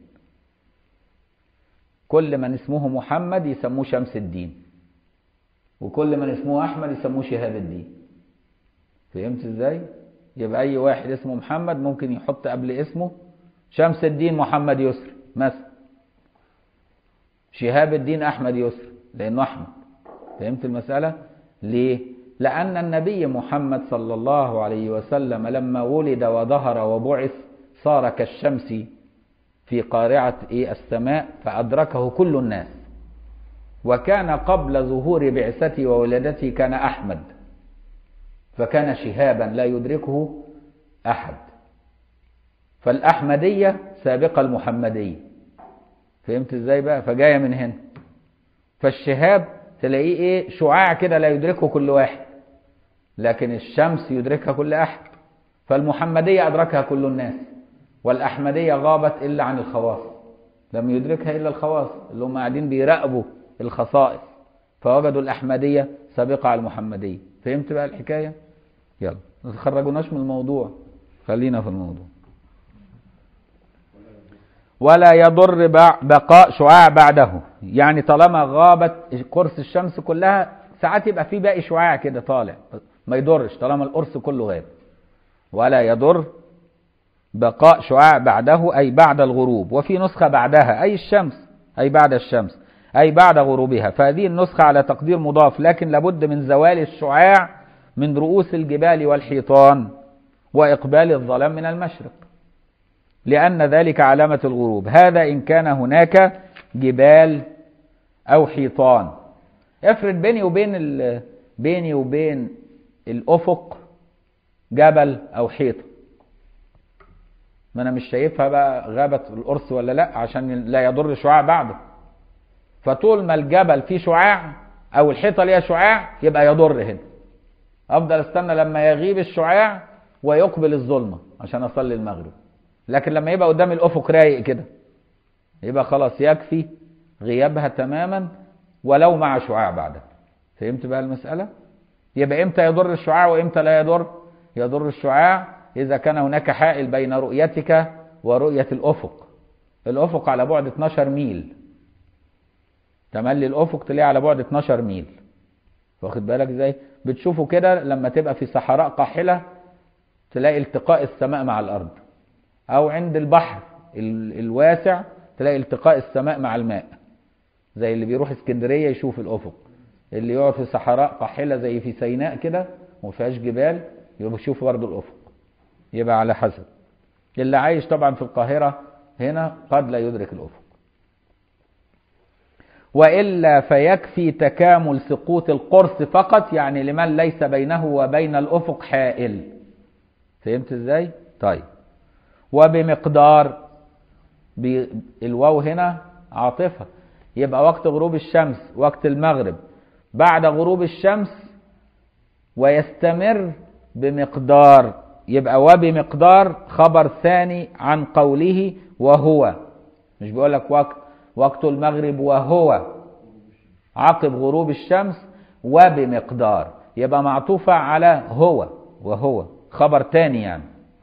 كل من اسمه محمد يسموه شمس الدين وكل من اسمه أحمد يسموه شهاب الدين فهمت ازاي؟ يبقى أي واحد اسمه محمد ممكن يحط قبل اسمه شمس الدين محمد يسر مثلا شهاب الدين أحمد يسر لأنه أحمد فهمت المسألة؟ ليه؟ لأن النبي محمد صلى الله عليه وسلم لما ولد وظهر وبعث صار كالشمس في قارعة إيه السماء فأدركه كل الناس وكان قبل ظهور بعثته وولادته كان أحمد فكان شهابا لا يدركه أحد فالأحمدية سابقة المحمدية فهمت ازاي بقى فجاية من هنا فالشهاب تلاقيه ايه شعاع كده لا يدركه كل واحد لكن الشمس يدركها كل أحد فالمحمدية أدركها كل الناس والأحمدية غابت إلا عن الخواص لم يدركها إلا الخواص اللي هم قاعدين بيراقبوا الخصائص فوجدوا الأحمدية سابقة على المحمدية فهمت بقى الحكاية يلا ما تخرجوناش من الموضوع خلينا في الموضوع ولا يضر بع- بقاء شعاع بعده يعني طالما غابت قرص الشمس كلها ساعات يبقى في باقي شعاع كده طالع ما يضرش طالما القرص كله غاب ولا يضر بقاء شعاع بعده أي بعد الغروب وفي نسخة بعدها أي الشمس أي بعد الشمس أي بعد غروبها فهذه النسخة على تقدير مضاف لكن لابد من زوال الشعاع من رؤوس الجبال والحيطان وإقبال الظلام من المشرق لأن ذلك علامة الغروب هذا إن كان هناك جبال أو حيطان افرض بيني وبين ال... بيني وبين الأفق جبل أو حيطة ما أنا مش شايفها بقى غابت القرص ولا لا عشان لا يضر شعاع بعده فطول ما الجبل فيه شعاع أو الحيطة ليها شعاع يبقى يضر هنا أفضل استنى لما يغيب الشعاع ويقبل الظلمة عشان أصلي المغرب لكن لما يبقى قدام الأفق رايق كده يبقى خلاص يكفي غيابها تماما ولو مع شعاع بعدها فهمت بقى المسألة يبقى امتى يضر الشعاع وامتى لا يضر يضر الشعاع إذا كان هناك حائل بين رؤيتك ورؤية الأفق الأفق على بعد 12 ميل تملي الأفق تلاقيه على بعد 12 ميل واخد بالك ازاي بتشوفه كده لما تبقى في صحراء قاحلة تلاقي التقاء السماء مع الأرض أو عند البحر ال- الواسع تلاقي التقاء السماء مع الماء زي اللي بيروح اسكندرية يشوف الأفق اللي يقعد في صحراء قاحلة زي في سيناء كده وما فيهاش جبال يبقى يشوف برضه الأفق يبقى على حسب اللي عايش طبعا في القاهرة هنا قد لا يدرك الأفق وإلا فيكفي تكامل سقوط القرص فقط يعني لمن ليس بينه وبين الأفق حائل فهمت ازاي؟ طيب وبمقدار ب- الواو هنا عاطفة يبقى وقت غروب الشمس وقت المغرب بعد غروب الشمس ويستمر بمقدار يبقى وبمقدار خبر ثاني عن قوله وهو مش بيقول لك وقت وقت المغرب وهو عقب غروب الشمس وبمقدار يبقى معطوفة على هو وهو خبر ثاني يعني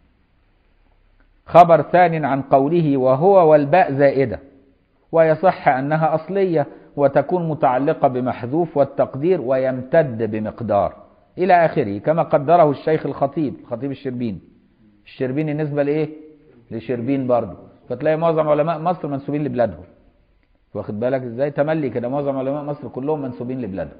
خبر ثان عن قوله وهو والباء زائدة ويصح أنها أصلية وتكون متعلقة بمحذوف والتقدير ويمتد بمقدار إلى آخره كما قدره الشيخ الخطيب الخطيب الشربيني الشربيني نسبة لإيه؟ لشربين برضه فتلاقي معظم علماء مصر منسوبين لبلادهم واخد بالك ازاي تملي كده معظم علماء مصر كلهم منسوبين لبلادهم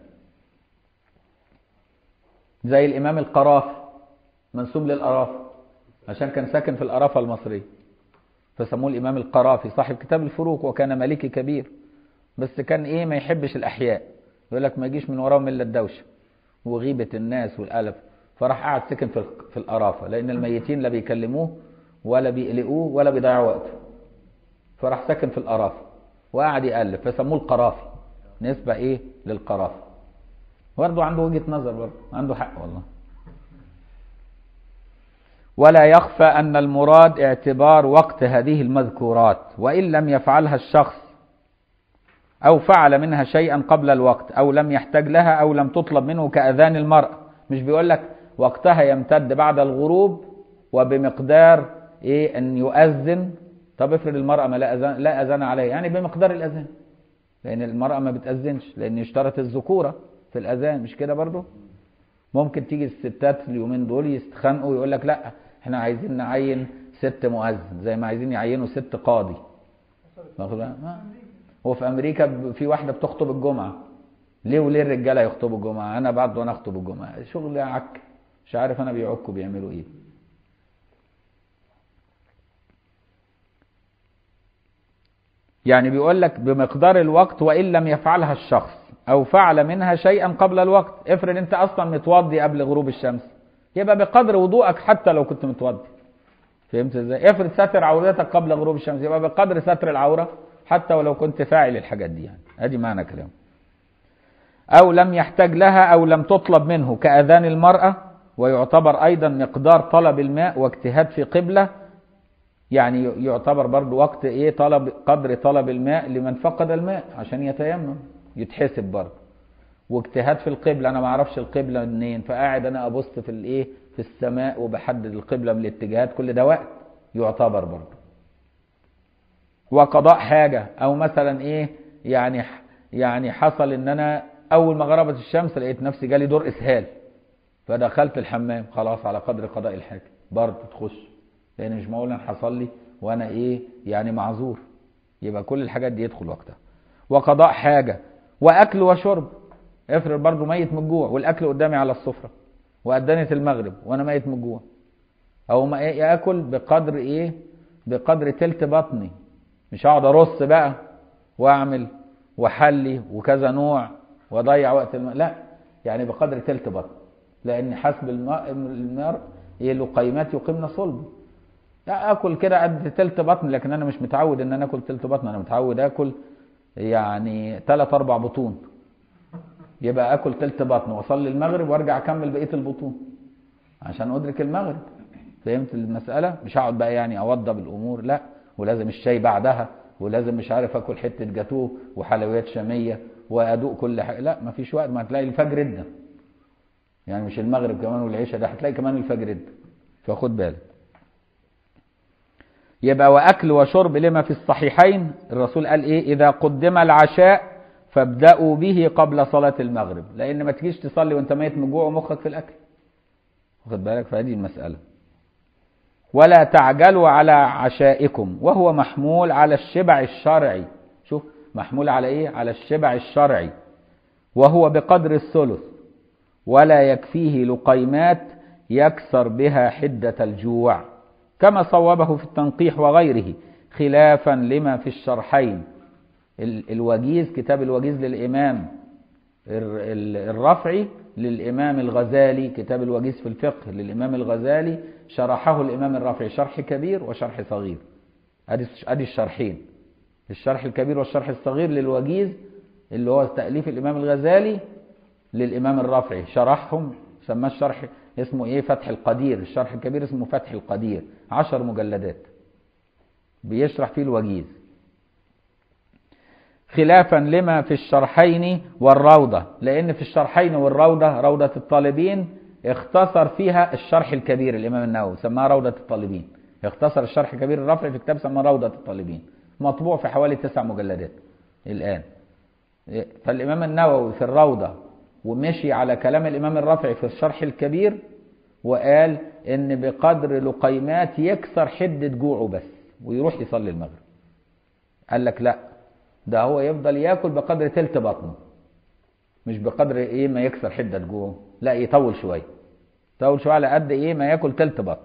زي الإمام القرافي منسوب للقرافة عشان كان ساكن في القرافة المصرية فسموه الإمام القرافي صاحب كتاب الفروق وكان ملكي كبير بس كان إيه ما يحبش الأحياء يقول لك ما يجيش من وراهم إلا الدوشة وغيبة الناس والألف فراح قعد سكن في في القرافة لأن الميتين لا بيكلموه ولا بيقلقوه ولا بيضيعوا وقته فراح ساكن في القرافة وقعد يألف فسموه القرافي نسبة إيه للقرافة برضه عنده وجهة نظر برضه عنده حق والله ولا يخفى أن المراد اعتبار وقت هذه المذكورات وإن لم يفعلها الشخص أو فعل منها شيئا قبل الوقت أو لم يحتاج لها أو لم تطلب منه كأذان المرأة مش بيقول لك وقتها يمتد بعد الغروب وبمقدار إيه أن يؤذن طب افرض المرأة ما لا أذان, لا أذان عليها يعني بمقدار الأذان لأن المرأة ما بتأذنش لأن يشترط الذكورة في الأذان مش كده برضه ممكن تيجي الستات اليومين دول يستخنقوا ويقول لك لا احنا عايزين نعين ست مؤذن زي ما عايزين يعينوا ست قاضي واخد بالك؟ آه. هو في امريكا في واحده بتخطب الجمعه ليه وليه الرجاله يخطبوا الجمعه انا بعد وانا اخطب الجمعه شغل عك مش عارف انا بيعكوا بيعملوا ايه يعني بيقول لك بمقدار الوقت وان لم يفعلها الشخص او فعل منها شيئا قبل الوقت افرض انت اصلا متوضي قبل غروب الشمس يبقى بقدر وضوءك حتى لو كنت متوضي فهمت ازاي افرض ستر عورتك قبل غروب الشمس يبقى بقدر ستر العوره حتى ولو كنت فاعل الحاجات دي يعني ادي معنى كلامه او لم يحتاج لها او لم تطلب منه كاذان المراه ويعتبر ايضا مقدار طلب الماء واجتهاد في قبله يعني يعتبر برضو وقت ايه طلب قدر طلب الماء لمن فقد الماء عشان يتيمم يتحسب برضه واجتهاد في القبله انا ما اعرفش القبله منين فقاعد انا ابص في الايه في السماء وبحدد القبله من الاتجاهات كل ده وقت يعتبر برضه وقضاء حاجه او مثلا ايه يعني يعني حصل ان انا اول ما غربت الشمس لقيت نفسي جالي دور اسهال فدخلت الحمام خلاص على قدر قضاء الحاجه برضه تخش لان مش معقول ان حصل لي وانا ايه يعني معذور يبقى كل الحاجات دي يدخل وقتها وقضاء حاجه واكل وشرب افرض برضه ميت من الجوع والاكل قدامي على السفره وأدنت المغرب وانا ميت من الجوع او ما إيه اكل بقدر ايه بقدر تلت بطني مش هقعد ارص بقى واعمل واحلي وكذا نوع واضيع وقت الم... لا يعني بقدر تلت بطن لان حسب الماء المرء ايه لقيمات يقيمن صلب لا اكل كده قد تلت بطن لكن انا مش متعود ان انا اكل تلت بطن انا متعود اكل يعني ثلاث اربع بطون يبقى اكل تلت بطن واصلي المغرب وارجع اكمل بقيه البطون عشان ادرك المغرب فهمت المساله مش هقعد بقى يعني اوضب الامور لا ولازم الشاي بعدها ولازم مش عارف اكل حته جاتوه وحلويات شاميه وادوق كل حاجه لا ما فيش وقت ما هتلاقي الفجر ادى يعني مش المغرب كمان والعشاء ده هتلاقي كمان الفجر ادى فخد بالك يبقى واكل وشرب لما في الصحيحين الرسول قال ايه اذا قدم العشاء فابدأوا به قبل صلاة المغرب لأن ما تجيش تصلي وانت ميت من جوع ومخك في الأكل واخد بالك فهذه المسألة ولا تعجلوا على عشائكم وهو محمول على الشبع الشرعي شوف محمول على ايه على الشبع الشرعي وهو بقدر الثلث ولا يكفيه لقيمات يكسر بها حدة الجوع كما صوبه في التنقيح وغيره خلافا لما في الشرحين ال- الوجيز كتاب الوجيز للإمام الر- ال- الرفعي للإمام الغزالي كتاب الوجيز في الفقه للإمام الغزالي شرحه الإمام الرفعي شرح كبير وشرح صغير أدي أدي الشرحين الشرح الكبير والشرح الصغير للوجيز اللي هو تأليف الإمام الغزالي للإمام الرافعي شرحهم سماه الشرح اسمه إيه فتح القدير الشرح الكبير اسمه فتح القدير عشر مجلدات بيشرح فيه الوجيز خلافا لما في الشرحين والروضة لأن في الشرحين والروضة روضة الطالبين اختصر فيها الشرح الكبير الإمام النووي سماها روضة الطالبين اختصر الشرح الكبير الرافعي في كتاب سماه روضة الطالبين مطبوع في حوالي تسع مجلدات الآن فالإمام النووي في الروضة ومشي على كلام الإمام الرافعي في الشرح الكبير وقال إن بقدر لقيمات يكسر حدة جوعه بس ويروح يصلي المغرب قال لك لا ده هو يفضل ياكل بقدر تلت بطنه مش بقدر ايه ما يكسر حدة جوعه لا يطول شوية يطول شوية على قد ايه ما ياكل تلت بطن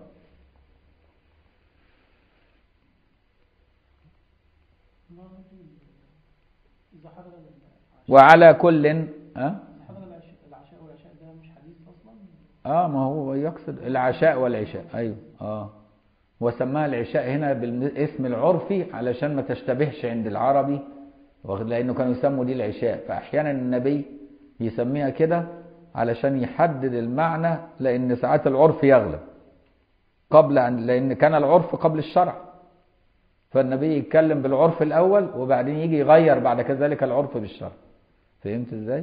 إذا حضر العشاء وعلى كل ها إذا حضر العشاء العشاء والعشاء ده مش حديث أصلا اه ما هو يقصد العشاء والعشاء ايوه اه وسماها العشاء هنا بالاسم العرفي علشان ما تشتبهش عند العربي واخد- لانه كانوا يسموا دي العشاء فاحيانا النبي يسميها كده علشان يحدد المعنى لان ساعات العرف يغلب قبل ان لان كان العرف قبل الشرع فالنبي يتكلم بالعرف الاول وبعدين يجي يغير بعد كذلك العرف بالشرع فهمت ازاي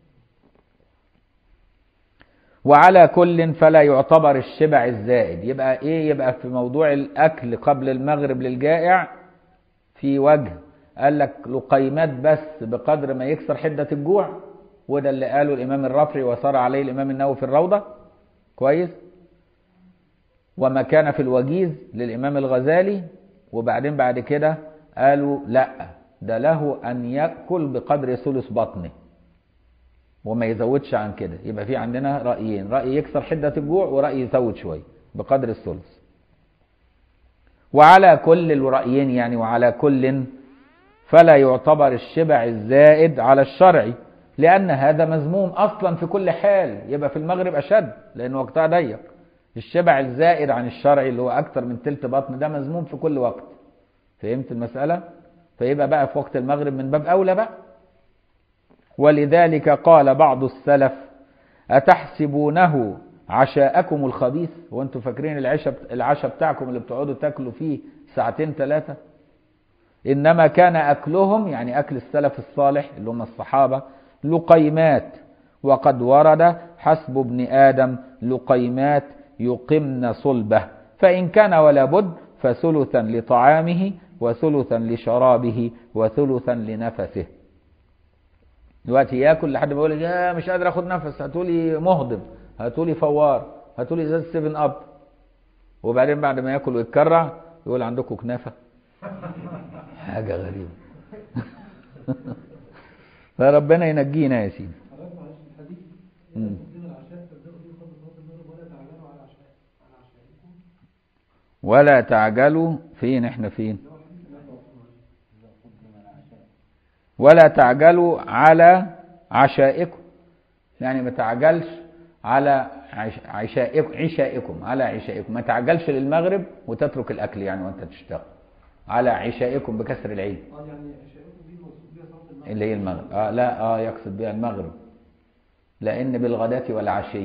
وعلى كل فلا يعتبر الشبع الزائد يبقى ايه يبقى في موضوع الاكل قبل المغرب للجائع في وجه قال لك لقيمات بس بقدر ما يكسر حدة الجوع وده اللي قاله الامام الرافعي وصار عليه الامام النووي في الروضة كويس وما كان في الوجيز للامام الغزالي وبعدين بعد كده قالوا لا ده له ان ياكل بقدر ثلث بطنه وما يزودش عن كده يبقى في عندنا رأيين رأي يكسر حدة الجوع ورأي يزود شوية بقدر الثلث وعلى كل الرأيين يعني وعلى كل فلا يعتبر الشبع الزائد على الشرعي لأن هذا مذموم أصلا في كل حال يبقى في المغرب أشد لأن وقتها ضيق الشبع الزائد عن الشرعي اللي هو أكتر من تلت بطن ده مذموم في كل وقت فهمت المسألة؟ فيبقى بقى في وقت المغرب من باب أولى بقى ولذلك قال بعض السلف أتحسبونه عشاءكم الخبيث وانتم فاكرين العشاء العشاء بتاعكم اللي بتقعدوا تاكلوا فيه ساعتين ثلاثة إنما كان أكلهم يعني أكل السلف الصالح اللي هم الصحابة لقيمات وقد ورد حسب ابن آدم لقيمات يقمن صلبه فإن كان ولا بد فثلثا لطعامه وثلثا لشرابه وثلثا لنفسه دلوقتي ياكل لحد ما يقول لك يا مش قادر اخد نفس هاتولي مهضم هاتولي فوار هاتولي ازازه 7 اب وبعدين بعد ما ياكل ويتكرع يقول عندكم كنافه حاجه غريبه فربنا ينجينا يا سيدي حضرتك معلش الحديث مم. تقديم العشاء تبدأوا فيه قبل صلاة المغرب ولا تعجلوا على عشاء على عشائكم ولا تعجلوا فين احنا فين ولا تعجلوا على عشائكم يعني ما تعجلش على عش- عشائكم عشائكم على عشائكم ما تعجلش للمغرب وتترك الاكل يعني وانت تشتغل على عشائكم بكسر العين اه يعني عشائكم دي المقصود بيها صلاة المغرب اللي هي المغرب اه لا اه يقصد بها المغرب لان بالغداة والعشي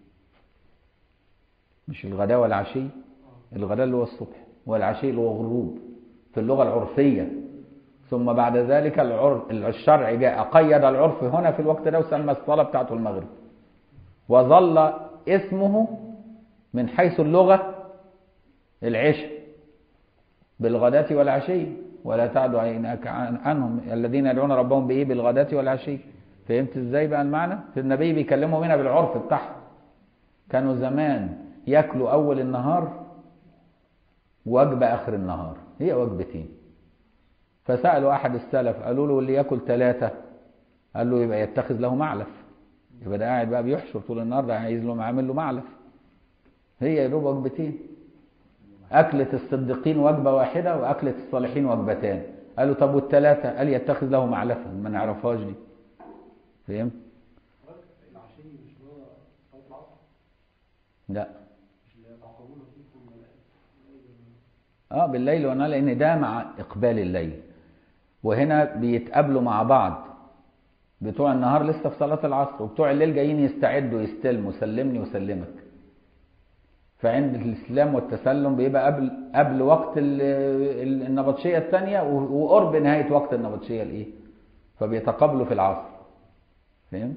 مش الغداء والعشي الغداء اللي هو الصبح والعشي اللي هو غروب في اللغة العرفية ثم بعد ذلك العرف الشرع جاء قيد العرف هنا في الوقت ده وسمى الصلاة بتاعته المغرب وظل اسمه من حيث اللغة العشاء بالغداة والعشي ولا تعد عيناك عن- عنهم الذين يدعون ربهم بإيه بالغداة والعشي فهمت ازاي بقى المعنى النبي بيكلمهم هنا بالعرف بتاعهم كانوا زمان ياكلوا اول النهار وجبة اخر النهار هي وجبتين فسألوا احد السلف قالوا له اللي ياكل ثلاثة قال له يبقى يتخذ له معلف يبقى ده قاعد بقى بيحشر طول النهار ده عايز له عامل له معلف هي يا دوب وجبتين أكلة الصديقين وجبة واحدة وأكلة الصالحين وجبتان قالوا طب والثلاثة قال يتخذ له معلفة ما نعرفهاش دي فهمت؟ العشية مش اللي هو صلاة العصر لا مش اللي يتعاقبون فيكم الملائكة اه بالليل والنهار لان ده مع اقبال الليل وهنا بيتقابلوا مع بعض بتوع النهار لسه في صلاة العصر وبتوع الليل جايين يستعدوا يستلموا سلمني وسلمك فعند الاسلام والتسلم بيبقى قبل قبل وقت ال- ال- النبطشيه الثانيه وقرب نهايه وقت النبطشيه الايه فبيتقابلوا في العصر فهمت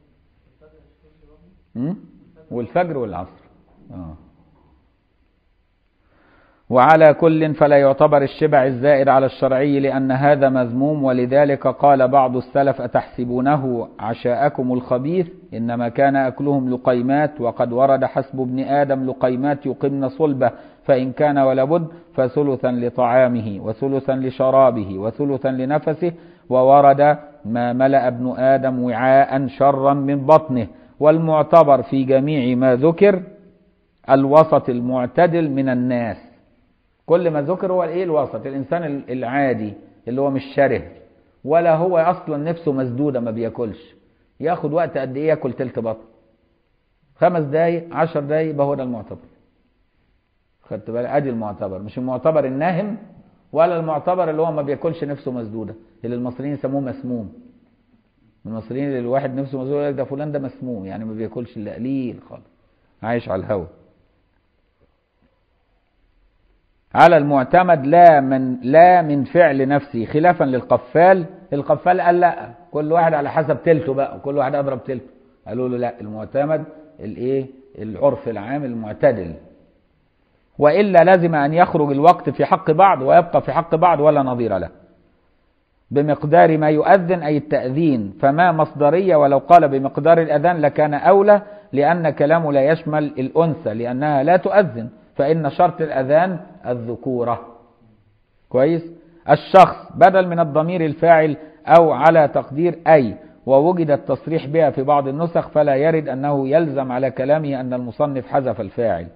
مم؟ والفجر والعصر اه وعلى كل فلا يعتبر الشبع الزائد على الشرعي لأن هذا مذموم ولذلك قال بعض السلف أتحسبونه عشاءكم الخبيث إنما كان أكلهم لقيمات وقد ورد حسب ابن آدم لقيمات يقمن صلبه فإن كان ولابد فثلثا لطعامه وثلثا لشرابه وثلثا لنفسه وورد ما ملأ ابن آدم وعاء شرا من بطنه والمعتبر في جميع ما ذكر الوسط المعتدل من الناس كل ما ذكر هو الايه الوسط الانسان العادي اللي هو مش شره ولا هو اصلا نفسه مسدوده ما بياكلش ياخد وقت قد ايه ياكل تلت بطن خمس دقايق عشر دقايق يبقى هو ده المعتبر خدت بالك ادي المعتبر مش المعتبر الناهم ولا المعتبر اللي هو ما بياكلش نفسه مسدوده اللي المصريين يسموه مسموم المصريين اللي الواحد نفسه مسدوده يقول لك ده فلان ده مسموم يعني ما بياكلش الا قليل خالص عايش على الهوا على المعتمد لا من لا من فعل نفسه خلافا للقفال القفال قال لا كل واحد على حسب تلته بقى كل واحد اضرب تلته قالوا له لا المعتمد الايه العرف العام المعتدل والا لازم ان يخرج الوقت في حق بعض ويبقى في حق بعض ولا نظير له بمقدار ما يؤذن اي التاذين فما مصدريه ولو قال بمقدار الاذان لكان اولى لان كلامه لا يشمل الانثى لانها لا تؤذن فإن شرط الأذان الذكورة كويس الشخص بدل من الضمير الفاعل أو على تقدير أي ووجد التصريح بها في بعض النسخ فلا يرد أنه يلزم على كلامه أن المصنف حذف الفاعل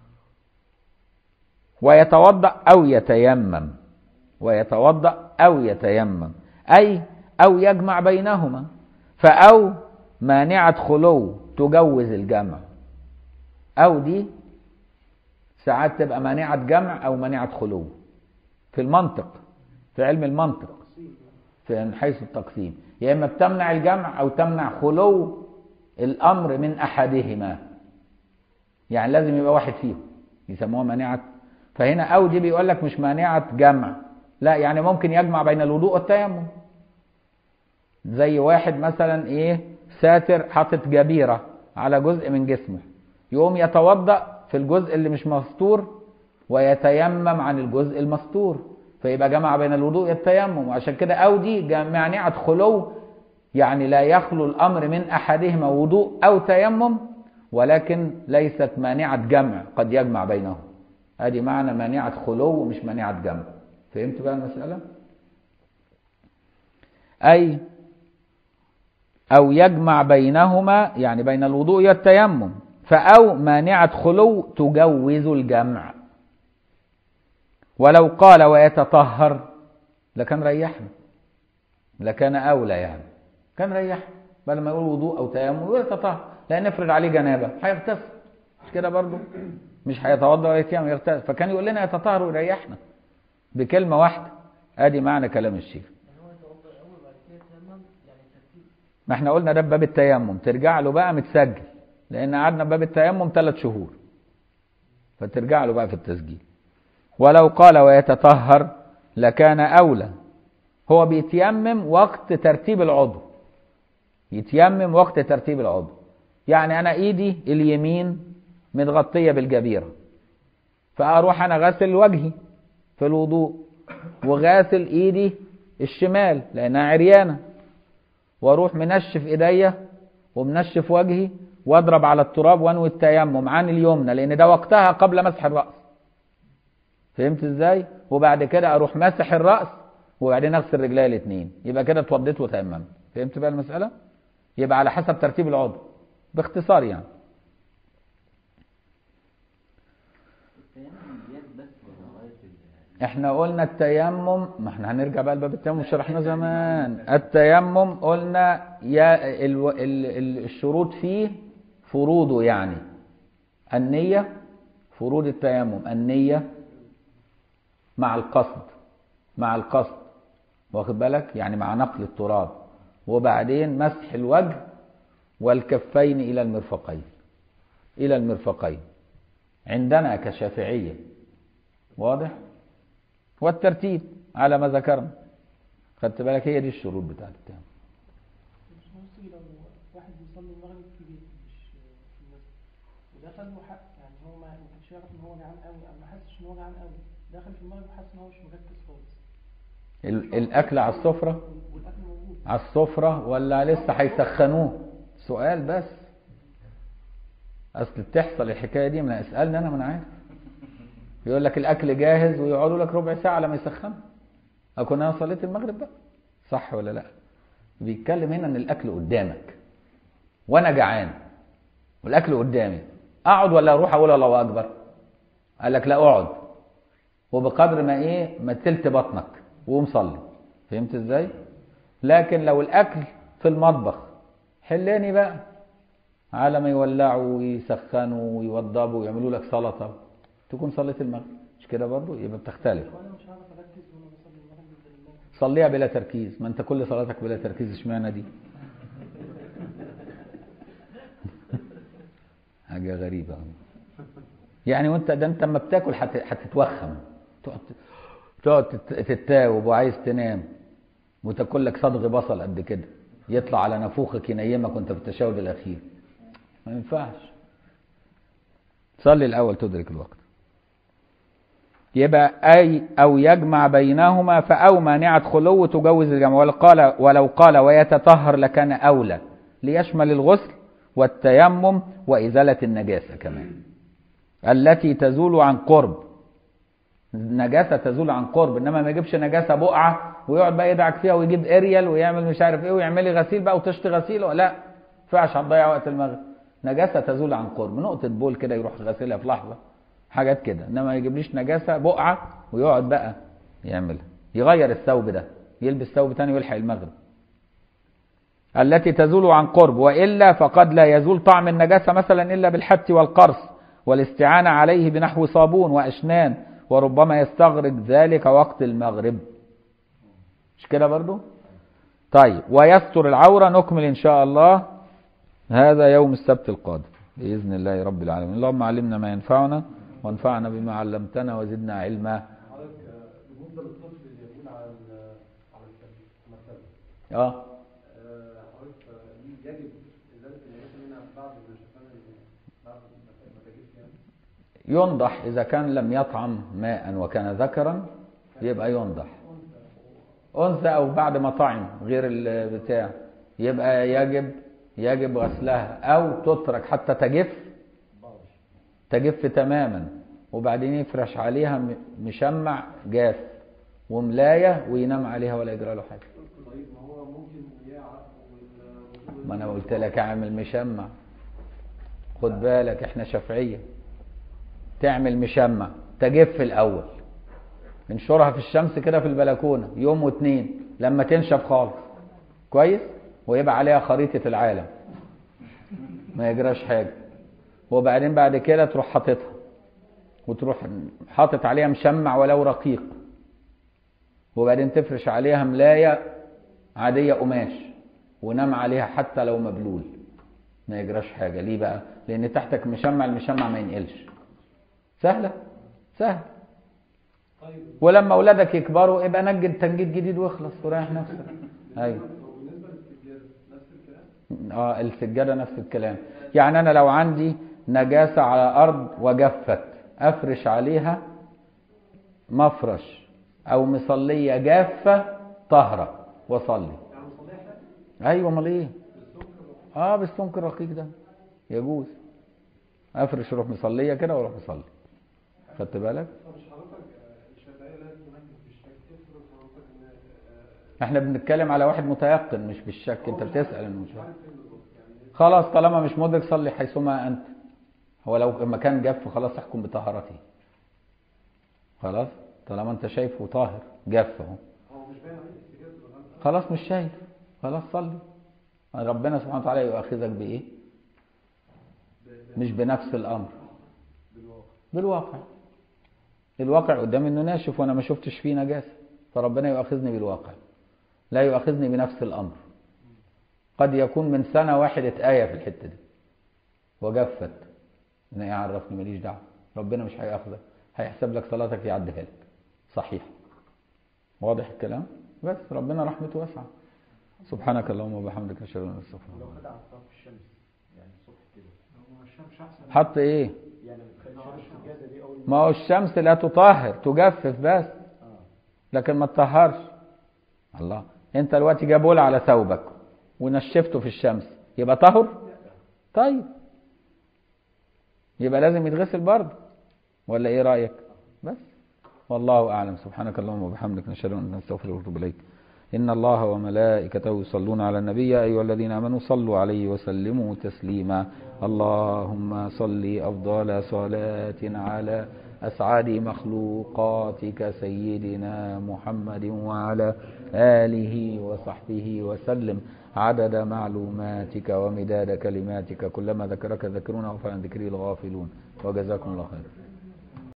ويتوضأ أو يتيمم ويتوضأ أو يتيمم أي أو يجمع بينهما فأو مانعة خلو تجوز الجمع أو دي ساعات تبقى مانعة جمع أو مانعة خلو في المنطق في علم المنطق في من حيث التقسيم يا إما بتمنع الجمع أو تمنع خلو الأمر من أحدهما يعني لازم يبقى واحد فيهم يسموها مانعة فهنا أو دي بيقول لك مش مانعة جمع لا يعني ممكن يجمع بين الوضوء والتيمم زي واحد مثلا ايه ساتر حاطط جبيرة على جزء من جسمه يقوم يتوضأ في الجزء اللي مش مستور ويتيمم عن الجزء المستور فيبقى جمع بين الوضوء والتيمم وعشان كده أو دي مانعة خلو يعني لا يخلو الأمر من أحدهما وضوء أو تيمم ولكن ليست مانعة جمع قد يجمع بينهم ادي معنى مانعة خلو ومش مانعة جمع فهمت بقى المسألة أي أو يجمع بينهما يعني بين الوضوء والتيمم فأو مانعة خلو تجوز الجمع ولو قال ويتطهر لكان ريحنا لكان أولى يعني كان ريحنا بدل ما يقول وضوء أو تيمم يقول يتطهر لأن نفرض عليه جنابة هيغتسل مش كده برضه مش هيتوضا ولا يتيمم يغتسل فكان يقول لنا يتطهر ويريحنا بكلمة واحدة ادي معنى كلام الشيخ ما احنا قلنا ده باب التيمم ترجع له بقى متسجل لان قعدنا باب التيمم ثلاث شهور فترجع له بقى في التسجيل ولو قال ويتطهر لكان اولى هو بيتيمم وقت ترتيب العضو يتيمم وقت ترتيب العضو يعني انا ايدي اليمين متغطيه بالجبيره فاروح انا غاسل وجهي في الوضوء وغاسل ايدي الشمال لانها عريانه واروح منشف ايديا ومنشف وجهي واضرب على التراب وانوي التيمم عن اليمنى لان ده وقتها قبل مسح الراس فهمت ازاي وبعد كده اروح مسح الراس وبعدين اغسل رجلي الاثنين يبقى كده اتوضيت وتيممت فهمت بقى المساله يبقى على حسب ترتيب العضو باختصار يعني التيمم زياد بس لغايه ال- احنا قلنا التيمم ما احنا هنرجع بقى لباب التيمم شرحناه زمان التيمم قلنا يا ال ال ال الشروط فيه فروضه يعني النية فروض التيمم النية مع القصد مع القصد واخد بالك يعني مع نقل التراب وبعدين مسح الوجه والكفين إلى المرفقين إلى المرفقين عندنا كشافعية واضح والترتيب على ما ذكرنا خدت بالك هي دي الشروط بتاعت التيمم مش نفسي لو واحد بيصلي المغرب في بيته مش في المسجد ودخل وحق يعني هو ما ما كانش يعرف ان هو جعان قوي او ما حسش ان هو جعان قوي دخل في المغرب وحس ان هو مش مركز خالص ال- الأكل على السفرة وال- والاكل موجود على السفرة ولا لسه هيسخنوه سؤال بس أصل بتحصل الحكاية دي من اسألني أنا من عارف يقول لك الأكل جاهز ويقعدوا لك ربع ساعة لما يسخنوا أكون أنا صليت المغرب بقى صح ولا لا بيتكلم هنا إن الأكل قدامك وأنا جعان والأكل قدامي أقعد ولا أروح أقول الله أكبر قال لك لا أقعد وبقدر ما إيه ما تلت بطنك وقوم صلي فهمت إزاي لكن لو الأكل في المطبخ حلاني بقى على ما يولعوا ويسخنوا ويوضبوا ويعملوا لك سلطة تكون صليت المغرب مش كده برضو يبقى بتختلف وانا مش عارف اركز وانا بصلي المغرب زي المغرب صليها بلا تركيز ما انت كل صلاتك بلا تركيز اشمعنى دي حاجة غريبة يعني وانت ده انت اما بتاكل هت- هتتوخم تقعد تقعد تت- تتاوب وعايز تنام وتاكل لك صدغ بصل قد كده يطلع على نافوخك ينيمك وانت في التشهد الاخير ما ينفعش صلي الاول تدرك الوقت يبقى أي أو يجمع بينهما فأو مانعة خلو تجوز الجمع ولو قال ولو قال ويتطهر لكان أولى ليشمل الغسل والتيمم وإزالة النجاسة كمان التي تزول عن قرب النجاسة تزول عن قرب إنما ما يجيبش نجاسة بقعة ويقعد بقى يدعك فيها ويجيب اريال ويعمل مش عارف ايه ويعمل لي غسيل بقى وتشتي غسيل لا ما ينفعش هتضيع وقت المغرب نجاسة تزول عن قرب نقطة بول كده يروح غسيلها في لحظة حاجات كده انما ما يجيبليش نجاسة بقعة ويقعد بقى يعملها يغير الثوب ده يلبس ثوب تاني ويلحق المغرب التي تزول عن قرب وإلا فقد لا يزول طعم النجاسة مثلا إلا بالحت والقرص والاستعانة عليه بنحو صابون وأشنان وربما يستغرق ذلك وقت المغرب مش كده برضو طيب ويستر العورة نكمل إن شاء الله هذا يوم السبت القادم بإذن الله رب العالمين اللهم علمنا ما ينفعنا وانفعنا بما علمتنا وزدنا علما حضرتك بالنسبه للطفل اللي يقول على ال- على المكتبه اه حضرتك آه، يجب ازاله النجاسه منها بعد ما شفنا بعد ما تجيش يعني ينضح إذا كان لم يطعم ماء وكان ذكرا يبقى ينضح أنثى أو بعد ما طعم غير البتاع يبقى يجب يجب غسلها أو تترك حتى تجف تجف تماما وبعدين يفرش عليها م- مشمع جاف وملاية وينام عليها ولا يجرى له حاجة طيب ما هو ممكن يعرف وال- ما أنا قلت لك أعمل مشمع خد بالك إحنا شافعية تعمل مشمع تجف الأول انشرها في الشمس كده في البلكونة يوم واتنين لما تنشف خالص كويس ويبقى عليها خريطة العالم ما يجراش حاجة وبعدين بعد كده تروح حاططها وتروح حاطط عليها مشمع ولو رقيق وبعدين تفرش عليها ملاية عادية قماش ونام عليها حتى لو مبلول ما يجراش حاجة ليه بقى لأن تحتك مشمع المشمع ما ينقلش سهلة سهل طيب ولما اولادك يكبروا يبقى نجد تنجيد جديد واخلص وريح نفسك ايوه وبالنسبه للسجاده نفس الكلام اه السجاده نفس الكلام يعني انا لو عندي نجاسه على ارض وجفت افرش عليها مفرش او مصليه جافه طهره واصلي يعني صليحه ايوه امال ايه اه بالسمك الرقيق ده يجوز افرش اروح مصليه كده واروح مصلي خدت بالك طب مش حضرتك آه، الشافعيه لازم تركز بالشك افرض حضرتك ان آه، احنا بنتكلم على واحد متيقن مش بالشك انت بتسال انه مش مش عارف فين بالظبط يعني خلاص طالما مش مدرك صلي حيثما انت هو لو المكان جف خلاص احكم بطهارته خلاص طالما انت شايفه طاهر جاف اهو هو مش باين عليه استجابة الغلط خلاص مش شايف خلاص صلي ربنا سبحانه وتعالى يؤاخذك بايه مش بنفس الامر بالواقع بالواقع الواقع قدامي انه ناشف وانا ما شفتش فيه نجاسه فربنا يؤاخذني بالواقع لا يؤاخذني بنفس الامر قد يكون من سنه واحده ايه في الحته دي وجفت انا ايه عرفني ماليش دعوه ربنا مش هياخذك هيحسب لك صلاتك يعديها لك صحيح واضح الكلام بس ربنا رحمته واسعه سبحانك اللهم وبحمدك اشهد ان لا اله الا انت استغفرك لو خد على طرف الشمس يعني الصبح كده هو الشمس احسن حط ايه يعني ما تخليش السجاده دي اول ما هو الشمس لا تطهر تجفف بس اه لكن ما تطهرش الله انت دلوقتي جابوا على ثوبك ونشفته في الشمس يبقى طهر طيب يبقى لازم يتغسل برضه ولا ايه رايك بس والله اعلم سبحانك اللهم وبحمدك نشهد ان لا اله الا انت نستغفرك ونتوب اليك ان الله وملائكته يصلون على النبي يا ايها الذين امنوا صلوا عليه وسلموا تسليما اللهم صل افضل صلاه على اسعد مخلوقاتك سيدنا محمد وعلى اله وصحبه وسلم عدد معلوماتك ومداد كلماتك كلما ذكرك ذكرون وفعلا ذكري الغافلون وجزاكم الله خيرا